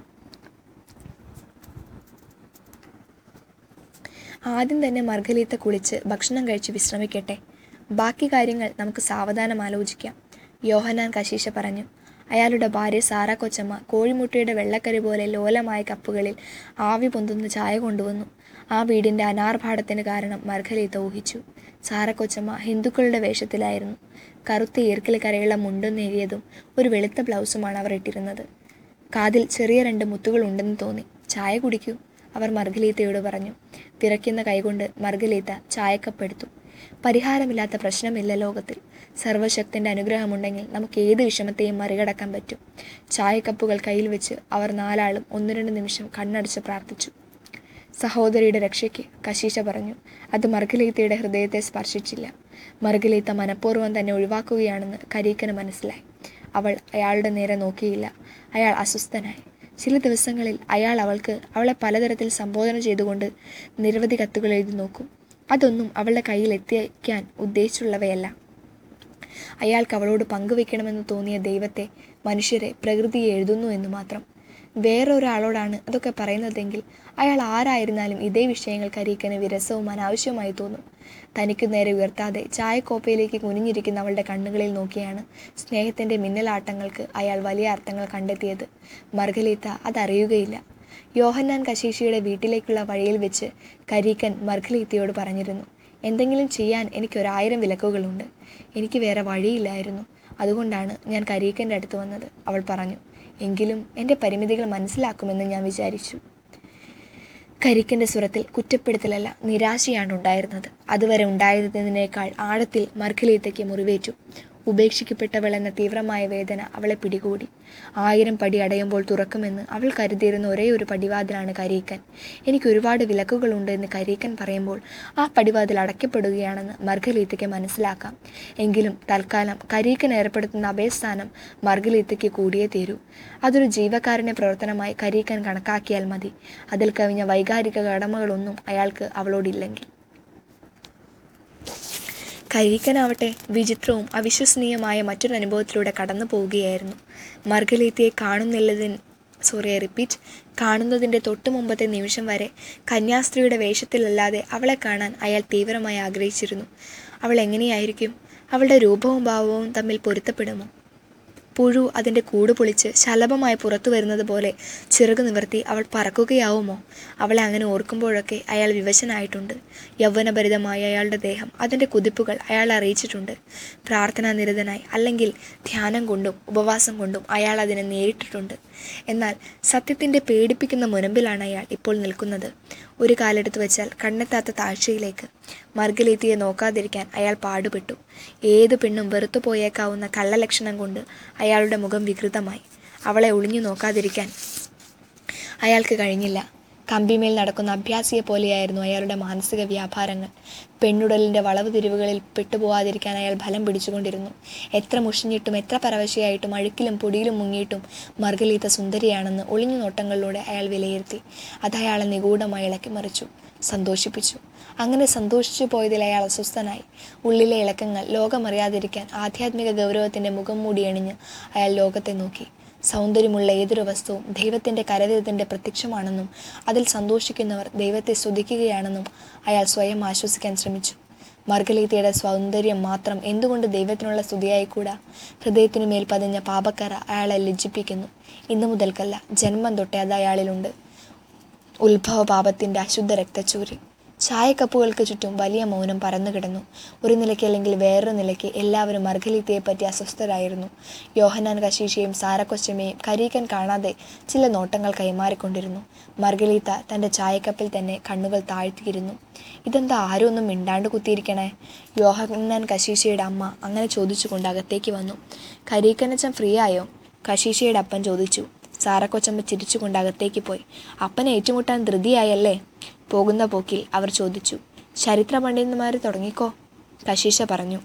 ആദ്യം തന്നെ മർഗലീത്ത കുളിച്ച് ഭക്ഷണം കഴിച്ച് വിശ്രമിക്കട്ടെ ബാക്കി കാര്യങ്ങൾ നമുക്ക് സാവധാനം ആലോചിക്കാം യോഹനാൻ കശീശ പറഞ്ഞു അയാളുടെ ഭാര്യ സാറ കൊച്ചമ്മ കോഴിമുട്ടയുടെ വെള്ളക്കരി പോലെ ലോലമായ കപ്പുകളിൽ ആവി പൊന്തുന്ന ചായ കൊണ്ടുവന്നു ആ വീടിൻ്റെ അനാർഭാടത്തിന് കാരണം മർഗലീത്ത ഊഹിച്ചു സാറ കൊച്ചമ്മ ഹിന്ദുക്കളുടെ വേഷത്തിലായിരുന്നു കറുത്ത ഈർക്കിൽ കരയുള്ള മുണ്ടും നേരിയതും ഒരു വെളുത്ത ബ്ലൗസുമാണ് അവർ ഇട്ടിരുന്നത് കാതിൽ ചെറിയ രണ്ട് മുത്തുകൾ ഉണ്ടെന്ന് തോന്നി ചായ കുടിക്കൂ അവർ മർഗലീത്തയോട് പറഞ്ഞു വിറയ്ക്കുന്ന കൈകൊണ്ട് മർഗലീത്ത ചായക്കപ്പെടുത്തു പരിഹാരമില്ലാത്ത പ്രശ്നമില്ല ലോകത്തിൽ സർവശക്തൻ്റെ അനുഗ്രഹമുണ്ടെങ്കിൽ നമുക്ക് ഏത് വിഷമത്തെയും മറികടക്കാൻ പറ്റും ചായക്കപ്പുകൾ കയ്യിൽ വെച്ച് അവർ നാലാളും ഒന്ന് രണ്ട് നിമിഷം കണ്ണടച്ച് പ്രാർത്ഥിച്ചു സഹോദരിയുടെ രക്ഷയ്ക്ക് കശീശ പറഞ്ഞു അത് മർഗലീത്തയുടെ ഹൃദയത്തെ സ്പർശിച്ചില്ല മർഗലീത്ത മനഃപൂർവ്വം തന്നെ ഒഴിവാക്കുകയാണെന്ന് കരീക്കന് മനസ്സിലായി അവൾ അയാളുടെ നേരെ നോക്കിയില്ല അയാൾ അസ്വസ്ഥനായി ചില ദിവസങ്ങളിൽ അയാൾ അവൾക്ക് അവളെ പലതരത്തിൽ സംബോധന ചെയ്തുകൊണ്ട് നിരവധി കത്തുകൾ എഴുതി നോക്കും അതൊന്നും അവളുടെ കയ്യിൽ എത്തിക്കാൻ ഉദ്ദേശിച്ചുള്ളവയല്ല അയാൾക്ക് അവളോട് പങ്കുവെക്കണമെന്ന് തോന്നിയ ദൈവത്തെ മനുഷ്യരെ പ്രകൃതിയെ എഴുതുന്നു എന്ന് മാത്രം വേറൊരാളോടാണ് അതൊക്കെ പറയുന്നതെങ്കിൽ അയാൾ ആരായിരുന്നാലും ഇതേ വിഷയങ്ങൾ കരീക്കന് വിരസവും അനാവശ്യവുമായി തോന്നും തനിക്ക് നേരെ ഉയർത്താതെ ചായക്കോപ്പയിലേക്ക് കുനിഞ്ഞിരിക്കുന്ന അവളുടെ കണ്ണുകളിൽ നോക്കിയാണ് സ്നേഹത്തിൻ്റെ മിന്നലാട്ടങ്ങൾക്ക് അയാൾ വലിയ അർത്ഥങ്ങൾ കണ്ടെത്തിയത് മർഗലീത്ത അതറിയുകയില്ല യോഹന്നാൻ കശീഷിയുടെ വീട്ടിലേക്കുള്ള വഴിയിൽ വെച്ച് കരീക്കൻ മർഗലീത്തയോട് പറഞ്ഞിരുന്നു എന്തെങ്കിലും ചെയ്യാൻ എനിക്കൊരായിരം വിലക്കുകളുണ്ട് എനിക്ക് വേറെ വഴിയില്ലായിരുന്നു അതുകൊണ്ടാണ് ഞാൻ കരീക്കൻ്റെ അടുത്ത് വന്നത് അവൾ പറഞ്ഞു എങ്കിലും എൻ്റെ പരിമിതികൾ മനസ്സിലാക്കുമെന്ന് ഞാൻ വിചാരിച്ചു കരിക്കൻ്റെ സ്വരത്തിൽ കുറ്റപ്പെടുത്തലല്ല നിരാശയാണ് ഉണ്ടായിരുന്നത് അതുവരെ ഉണ്ടായിരുന്നതിനേക്കാൾ ആഴത്തിൽ മർഖലീത്തയ്ക്ക് മുറിവേറ്റു ഉപേക്ഷിക്കപ്പെട്ടവൾ എന്ന തീവ്രമായ വേദന അവളെ പിടികൂടി ആയിരം പടി അടയുമ്പോൾ തുറക്കുമെന്ന് അവൾ കരുതിയിരുന്ന ഒരേ ഒരു പടിവാതിലാണ് കരീക്കൻ എനിക്ക് ഒരുപാട് വിലക്കുകളുണ്ട് എന്ന് കരീക്കൻ പറയുമ്പോൾ ആ പടിവാതിൽ അടയ്ക്കപ്പെടുകയാണെന്ന് മർഗലീത്തയ്ക്ക് മനസ്സിലാക്കാം എങ്കിലും തൽക്കാലം കരീക്കൻ ഏർപ്പെടുത്തുന്ന അഭയസ്ഥാനം മർഗലീത്തയ്ക്ക് കൂടിയേ തീരൂ അതൊരു ജീവകാരുണ്യ പ്രവർത്തനമായി കരീക്കൻ കണക്കാക്കിയാൽ മതി അതിൽ കവിഞ്ഞ വൈകാരിക കടമകളൊന്നും അയാൾക്ക് അവളോടില്ലെങ്കിൽ കരീക്കനാവട്ടെ വിചിത്രവും അവിശ്വസനീയമായ മറ്റൊരു അനുഭവത്തിലൂടെ കടന്നു പോവുകയായിരുന്നു മർഗലീത്തിയെ കാണുന്നില്ലതിന് സോറി റിപ്പീറ്റ് കാണുന്നതിൻ്റെ തൊട്ടു മുമ്പത്തെ നിമിഷം വരെ കന്യാസ്ത്രീയുടെ വേഷത്തിലല്ലാതെ അവളെ കാണാൻ അയാൾ തീവ്രമായി ആഗ്രഹിച്ചിരുന്നു അവൾ എങ്ങനെയായിരിക്കും അവളുടെ രൂപവും ഭാവവും തമ്മിൽ പൊരുത്തപ്പെടുമോ പുഴു അതിൻ്റെ കൂട് പൊളിച്ച് ശലഭമായി പുറത്തു വരുന്നത് പോലെ ചിറകു നിവർത്തി അവൾ പറക്കുകയാവുമോ അവളെ അങ്ങനെ ഓർക്കുമ്പോഴൊക്കെ അയാൾ വിവശനായിട്ടുണ്ട് യൗവനഭരിതമായ അയാളുടെ ദേഹം അതിൻ്റെ കുതിപ്പുകൾ അയാൾ അറിയിച്ചിട്ടുണ്ട് പ്രാർത്ഥനാ നിരതനായി അല്ലെങ്കിൽ ധ്യാനം കൊണ്ടും ഉപവാസം കൊണ്ടും അയാൾ അതിനെ നേരിട്ടിട്ടുണ്ട് എന്നാൽ സത്യത്തിൻ്റെ പേടിപ്പിക്കുന്ന മുനമ്പിലാണ് അയാൾ ഇപ്പോൾ നിൽക്കുന്നത് ഒരു കാലെടുത്ത് വെച്ചാൽ കണ്ണെത്താത്ത താഴ്ചയിലേക്ക് മർഗലീത്തിയെ നോക്കാതിരിക്കാൻ അയാൾ പാടുപെട്ടു ഏത് പെണ്ണും വെറുത്തു പോയേക്കാവുന്ന കള്ളലക്ഷണം കൊണ്ട് അയാളുടെ മുഖം വികൃതമായി അവളെ ഒളിഞ്ഞു നോക്കാതിരിക്കാൻ അയാൾക്ക് കഴിഞ്ഞില്ല കമ്പിമേൽ നടക്കുന്ന അഭ്യാസിയെ പോലെയായിരുന്നു അയാളുടെ മാനസിക വ്യാപാരങ്ങൾ പെണ്ണുടലിൻ്റെ വളവ് തിരിവുകളിൽ പെട്ടുപോകാതിരിക്കാൻ അയാൾ ഫലം പിടിച്ചുകൊണ്ടിരുന്നു എത്ര മുഷിഞ്ഞിട്ടും എത്ര പരവശയായിട്ടും അഴുക്കിലും പൊടിയിലും മുങ്ങിയിട്ടും മർഗലീത്ത സുന്ദരിയാണെന്ന് ഒളിഞ്ഞു നോട്ടങ്ങളിലൂടെ അയാൾ വിലയിരുത്തി അത് അയാളെ നിഗൂഢമായി ഇളക്കി മറിച്ചു സന്തോഷിപ്പിച്ചു അങ്ങനെ സന്തോഷിച്ചു പോയതിൽ അയാൾ അസ്വസ്ഥനായി ഉള്ളിലെ ഇളക്കങ്ങൾ ലോകമറിയാതിരിക്കാൻ ആധ്യാത്മിക ഗൗരവത്തിൻ്റെ മുഖം മൂടി അണിഞ്ഞ് അയാൾ ലോകത്തെ നോക്കി സൗന്ദര്യമുള്ള ഏതൊരു വസ്തുവും ദൈവത്തിൻ്റെ കരവിരുതിൻ്റെ പ്രത്യക്ഷമാണെന്നും അതിൽ സന്തോഷിക്കുന്നവർ ദൈവത്തെ സ്തുതിക്കുകയാണെന്നും അയാൾ സ്വയം ആശ്വസിക്കാൻ ശ്രമിച്ചു മർഗലീത്തയുടെ സൗന്ദര്യം മാത്രം എന്തുകൊണ്ട് ദൈവത്തിനുള്ള സ്തുതിയായിക്കൂടാ ഹൃദയത്തിനു മേൽ പതിഞ്ഞ പാപക്കറ അയാളെ ലജ്ജിപ്പിക്കുന്നു ഇന്നു മുതൽക്കല്ല ജന്മം തൊട്ടേ അത് അയാളിലുണ്ട് ഉത്ഭവ പാപത്തിൻ്റെ അശുദ്ധ രക്തച്ചൂര് ചായക്കപ്പുകൾക്ക് ചുറ്റും വലിയ മൗനം പരന്നു കിടന്നു ഒരു നിലയ്ക്ക് അല്ലെങ്കിൽ വേറൊരു നിലയ്ക്ക് എല്ലാവരും മർഗലീത്തയെപ്പറ്റി അസ്വസ്ഥരായിരുന്നു യോഹനാൻ കശീഷയും സാരക്കൊച്ചമ്മയും കരീക്കൻ കാണാതെ ചില നോട്ടങ്ങൾ കൈമാറിക്കൊണ്ടിരുന്നു മർഗലീത്ത തൻ്റെ ചായക്കപ്പിൽ തന്നെ കണ്ണുകൾ താഴ്ത്തിയിരുന്നു ഇതെന്താ ആരും ഒന്നും മിണ്ടാണ്ട് കുത്തിയിരിക്കണേ യോഹന്നാൻ കശീഷയുടെ അമ്മ അങ്ങനെ ചോദിച്ചുകൊണ്ട് അകത്തേക്ക് വന്നു കരീക്കനച്ചൻ ഫ്രീ ആയോ കശീഷയുടെ അപ്പൻ ചോദിച്ചു സാറക്കൊച്ചമ്മ ചിരിച്ചുകൊണ്ട് അകത്തേക്ക് പോയി അപ്പനെ ഏറ്റുമുട്ടാൻ ധൃതിയായല്ലേ പോകുന്ന പോക്കിൽ അവർ ചോദിച്ചു ചരിത്ര പണ്ഡിതന്മാർ തുടങ്ങിക്കോ കശീശ പറഞ്ഞു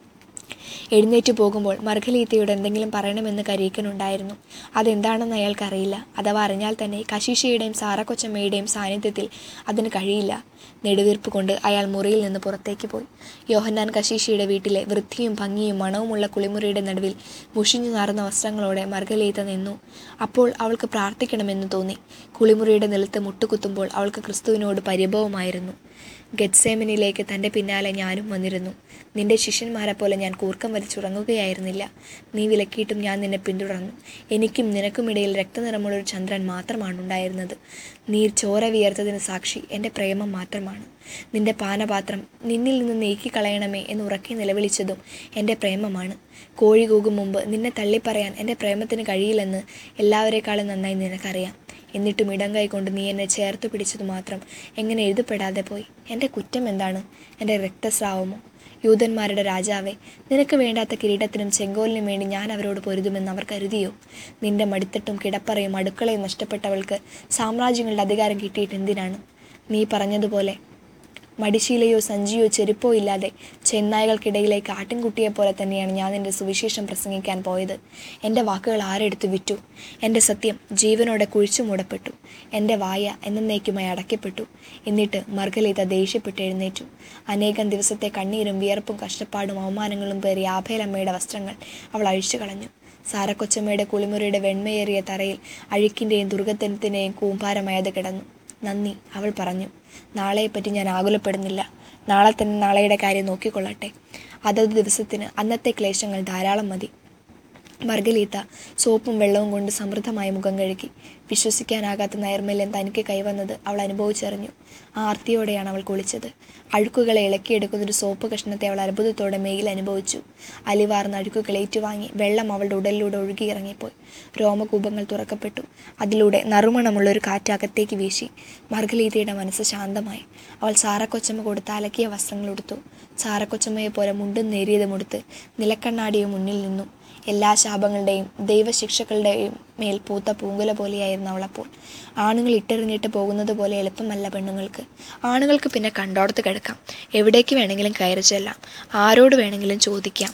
എഴുന്നേറ്റ് പോകുമ്പോൾ മർഗലീത്തയോട് എന്തെങ്കിലും പറയണമെന്ന് കരീക്കനുണ്ടായിരുന്നു അതെന്താണെന്ന് അയാൾക്കറിയില്ല അഥവാ അറിഞ്ഞാൽ തന്നെ കശീശയുടെയും സാറക്കൊച്ചമ്മയുടെയും സാന്നിധ്യത്തിൽ അതിന് കഴിയില്ല നെടുവീർപ്പ് കൊണ്ട് അയാൾ മുറിയിൽ നിന്ന് പുറത്തേക്ക് പോയി യോഹന്നാൻ കശീശയുടെ വീട്ടിലെ വൃത്തിയും ഭംഗിയും മണവുമുള്ള കുളിമുറിയുടെ നടുവിൽ മുഷിഞ്ഞു നാറുന്ന വസ്ത്രങ്ങളോടെ മർഗലീത്ത നിന്നു അപ്പോൾ അവൾക്ക് പ്രാർത്ഥിക്കണമെന്ന് തോന്നി കുളിമുറിയുടെ നിലത്ത് മുട്ടുകുത്തുമ്പോൾ അവൾക്ക് ക്രിസ്തുവിനോട് പരിഭവമായിരുന്നു ഗെറ്റ്സേമനിലേക്ക് തൻ്റെ പിന്നാലെ ഞാനും വന്നിരുന്നു നിന്റെ ശിഷ്യന്മാരെ പോലെ ഞാൻ കൂർക്കം വലിച്ചുറങ്ങുകയായിരുന്നില്ല നീ വിലക്കിയിട്ടും ഞാൻ നിന്നെ പിന്തുടർന്നു എനിക്കും നിനക്കുമിടയിൽ രക്തനിറമുള്ളൊരു ചന്ദ്രൻ മാത്രമാണ് ഉണ്ടായിരുന്നത് നീ ചോര വിയർത്തതിന് സാക്ഷി എൻ്റെ പ്രേമം മാത്രമാണ് നിന്റെ പാനപാത്രം നിന്നിൽ നിന്ന് നീക്കിക്കളയണമേ എന്ന് ഉറക്കി നിലവിളിച്ചതും എൻ്റെ പ്രേമമാണ് കോഴി കൂകും മുമ്പ് നിന്നെ തള്ളിപ്പറയാൻ എൻ്റെ പ്രേമത്തിന് കഴിയില്ലെന്ന് എല്ലാവരെക്കാളും നന്നായി നിനക്കറിയാം എന്നിട്ടും ഇടം കൊണ്ട് നീ എന്നെ ചേർത്ത് പിടിച്ചത് മാത്രം എങ്ങനെ എഴുതപ്പെടാതെ പോയി എൻ്റെ കുറ്റം എന്താണ് എൻ്റെ രക്തസ്രാവമോ യൂതന്മാരുടെ രാജാവേ നിനക്ക് വേണ്ടാത്ത കിരീടത്തിനും ചെങ്കോലിനും വേണ്ടി ഞാൻ അവരോട് പൊരുതുമെന്ന് അവർ കരുതിയോ നിന്റെ മടിത്തട്ടും കിടപ്പറയും അടുക്കളയും നഷ്ടപ്പെട്ടവൾക്ക് സാമ്രാജ്യങ്ങളുടെ അധികാരം കിട്ടിയിട്ട് എന്തിനാണ് നീ പറഞ്ഞതുപോലെ മടിശീലയോ സഞ്ചിയോ ചെരുപ്പോ ഇല്ലാതെ ചെന്നായകൾക്കിടയിലേക്ക് ആട്ടിൻകുട്ടിയെ പോലെ തന്നെയാണ് ഞാൻ എൻ്റെ സുവിശേഷം പ്രസംഗിക്കാൻ പോയത് എൻ്റെ വാക്കുകൾ ആരെടുത്ത് വിറ്റു എൻ്റെ സത്യം ജീവനോടെ കുഴിച്ചു മൂടപ്പെട്ടു എൻ്റെ വായ എന്നേക്കുമായി അടയ്ക്കപ്പെട്ടു എന്നിട്ട് മർഗലീത ദേഷ്യപ്പെട്ട് എഴുന്നേറ്റു അനേകം ദിവസത്തെ കണ്ണീരും വിയർപ്പും കഷ്ടപ്പാടും അവമാനങ്ങളും പേറിയ ആഭേലമ്മയുടെ വസ്ത്രങ്ങൾ അവൾ അഴിച്ചു കളഞ്ഞു സാരക്കൊച്ചമ്മയുടെ കുളിമുറിയുടെ വെണ്മയേറിയ തറയിൽ അഴുക്കിൻ്റെയും ദുർഗത്തനത്തിൻ്റെയും കൂമ്പാരമായത് കിടന്നു നന്ദി അവൾ പറഞ്ഞു നാളെയെപ്പറ്റി ഞാൻ ആകുലപ്പെടുന്നില്ല നാളെ തന്നെ നാളെയുടെ കാര്യം നോക്കിക്കൊള്ളട്ടെ അതത് ദിവസത്തിന് അന്നത്തെ ക്ലേശങ്ങൾ ധാരാളം മതി മർഗലീത്ത സോപ്പും വെള്ളവും കൊണ്ട് സമൃദ്ധമായ മുഖം കഴുകി വിശ്വസിക്കാനാകാത്ത നൈർമല്യം തനിക്ക് കൈവന്നത് അവൾ അനുഭവിച്ചറിഞ്ഞു ആ ആർത്തിയോടെയാണ് അവൾ കുളിച്ചത് അഴുക്കുകളെ ഇളക്കിയെടുക്കുന്ന ഒരു സോപ്പ് കഷ്ണത്തെ അവൾ അത്ഭുതത്തോടെ മെയിൽ അനുഭവിച്ചു അലിവാർന്ന അഴുക്കുകൾ ഏറ്റുവാങ്ങി വെള്ളം അവളുടെ ഉടലിലൂടെ ഒഴുകിയിറങ്ങിപ്പോയി രോമകൂപങ്ങൾ തുറക്കപ്പെട്ടു അതിലൂടെ നറുമണമുള്ള ഒരു കാറ്റ് അകത്തേക്ക് വീശി മർഗലീതയുടെ മനസ്സ് ശാന്തമായി അവൾ സാറക്കൊച്ചമ്മ കൊടുത്ത് അലക്കിയ വസ്ത്രങ്ങൾ ഉടുത്തു സാറക്കൊച്ചമ്മയെ പോലെ മുണ്ടും നേരിയതും ഉടുത്ത് നിലക്കണ്ണാടിയും മുന്നിൽ നിന്നു എല്ലാ ശാപങ്ങളുടെയും ദൈവശിക്ഷകളുടെയും മേൽ പൂത്ത പൂങ്കുല പോലെയായിരുന്നു അവളപ്പോൾ ആണുങ്ങൾ ഇട്ടെറിഞ്ഞിട്ട് പോകുന്നത് പോലെ എളുപ്പമല്ല പെണ്ണുങ്ങൾക്ക് ആണുങ്ങൾക്ക് പിന്നെ കണ്ടോടത്ത് കിടക്കാം എവിടേക്ക് വേണമെങ്കിലും കയറി ചെല്ലാം ആരോട് വേണമെങ്കിലും ചോദിക്കാം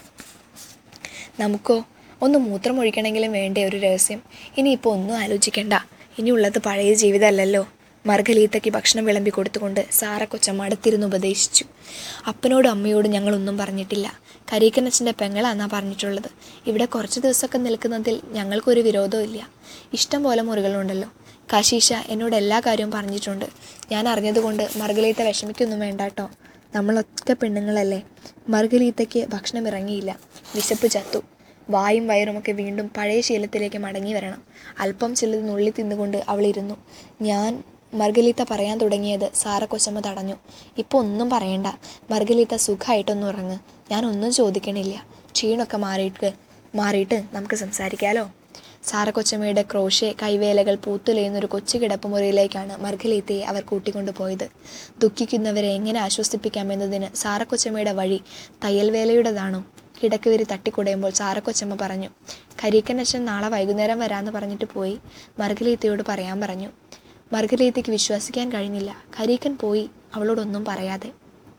നമുക്കോ ഒന്ന് മൂത്രമൊഴിക്കണമെങ്കിലും വേണ്ടേ ഒരു രഹസ്യം ഇനിയിപ്പോൾ ഒന്നും ആലോചിക്കണ്ട ഇനിയുള്ളത് പഴയ ജീവിതമല്ലല്ലോ മർഗലീത്തയ്ക്ക് ഭക്ഷണം വിളമ്പി കൊടുത്തുകൊണ്ട് സാറ കൊച്ചമ്മ അടുത്തിരുന്ന് ഉപദേശിച്ചു അപ്പനോടും അമ്മയോടും ഞങ്ങളൊന്നും പറഞ്ഞിട്ടില്ല കരീക്കനച്ഛൻ്റെ പെങ്ങളാന്നാ പറഞ്ഞിട്ടുള്ളത് ഇവിടെ കുറച്ച് ദിവസമൊക്കെ നിൽക്കുന്നതിൽ ഞങ്ങൾക്കൊരു വിരോധവും ഇല്ല ഇഷ്ടം പോലെ മുറികളുണ്ടല്ലോ കശീഷ എന്നോട് എല്ലാ കാര്യവും പറഞ്ഞിട്ടുണ്ട് ഞാൻ അറിഞ്ഞതുകൊണ്ട് മർഗലീത്ത വിഷമിക്കൊന്നും വേണ്ട കേട്ടോ നമ്മൾ ഒറ്റ പെണ്ണുങ്ങളല്ലേ മർഗലീത്തയ്ക്ക് ഭക്ഷണം ഇറങ്ങിയില്ല വിശപ്പ് ചത്തു വായും വയറുമൊക്കെ വീണ്ടും പഴയ ശീലത്തിലേക്ക് മടങ്ങി വരണം അല്പം ചിലത് നുള്ളി തിന്നുകൊണ്ട് അവളിരുന്നു ഞാൻ മർഗലീത്ത പറയാൻ തുടങ്ങിയത് സാറ കൊച്ചമ്മ തടഞ്ഞു ഇപ്പോൾ ഒന്നും പറയണ്ട മർഗലീത്ത സുഖമായിട്ടൊന്നും ഉറങ്ങ് ഞാൻ ഒന്നും ചോദിക്കണില്ല ക്ഷീണമൊക്കെ മാറിയിട്ട് മാറിയിട്ട് നമുക്ക് സംസാരിക്കാലോ സാറ കൊച്ചമ്മയുടെ ക്രോഷെ കൈവേലകൾ പൂത്തുലയുന്നൊരു കൊച്ചു കിടപ്പുമുറിയിലേക്കാണ് മർഗലീത്തയെ അവർ കൂട്ടിക്കൊണ്ടുപോയത് ദുഃഖിക്കുന്നവരെ എങ്ങനെ ആശ്വസിപ്പിക്കാമെന്നതിന് സാറ കൊച്ചമ്മയുടെ വഴി തയ്യൽ വേലയുടേതാണോ കിടക്കുവരി തട്ടിക്കുടയുമ്പോൾ സാറക്കൊച്ചമ്മ പറഞ്ഞു കരിക്കനച്ഛൻ നാളെ വൈകുന്നേരം വരാമെന്ന് പറഞ്ഞിട്ട് പോയി മർഗലീത്തയോട് പറയാൻ പറഞ്ഞു മർഗലീത്തയ്ക്ക് വിശ്വസിക്കാൻ കഴിഞ്ഞില്ല കരീക്കൻ പോയി അവളോടൊന്നും പറയാതെ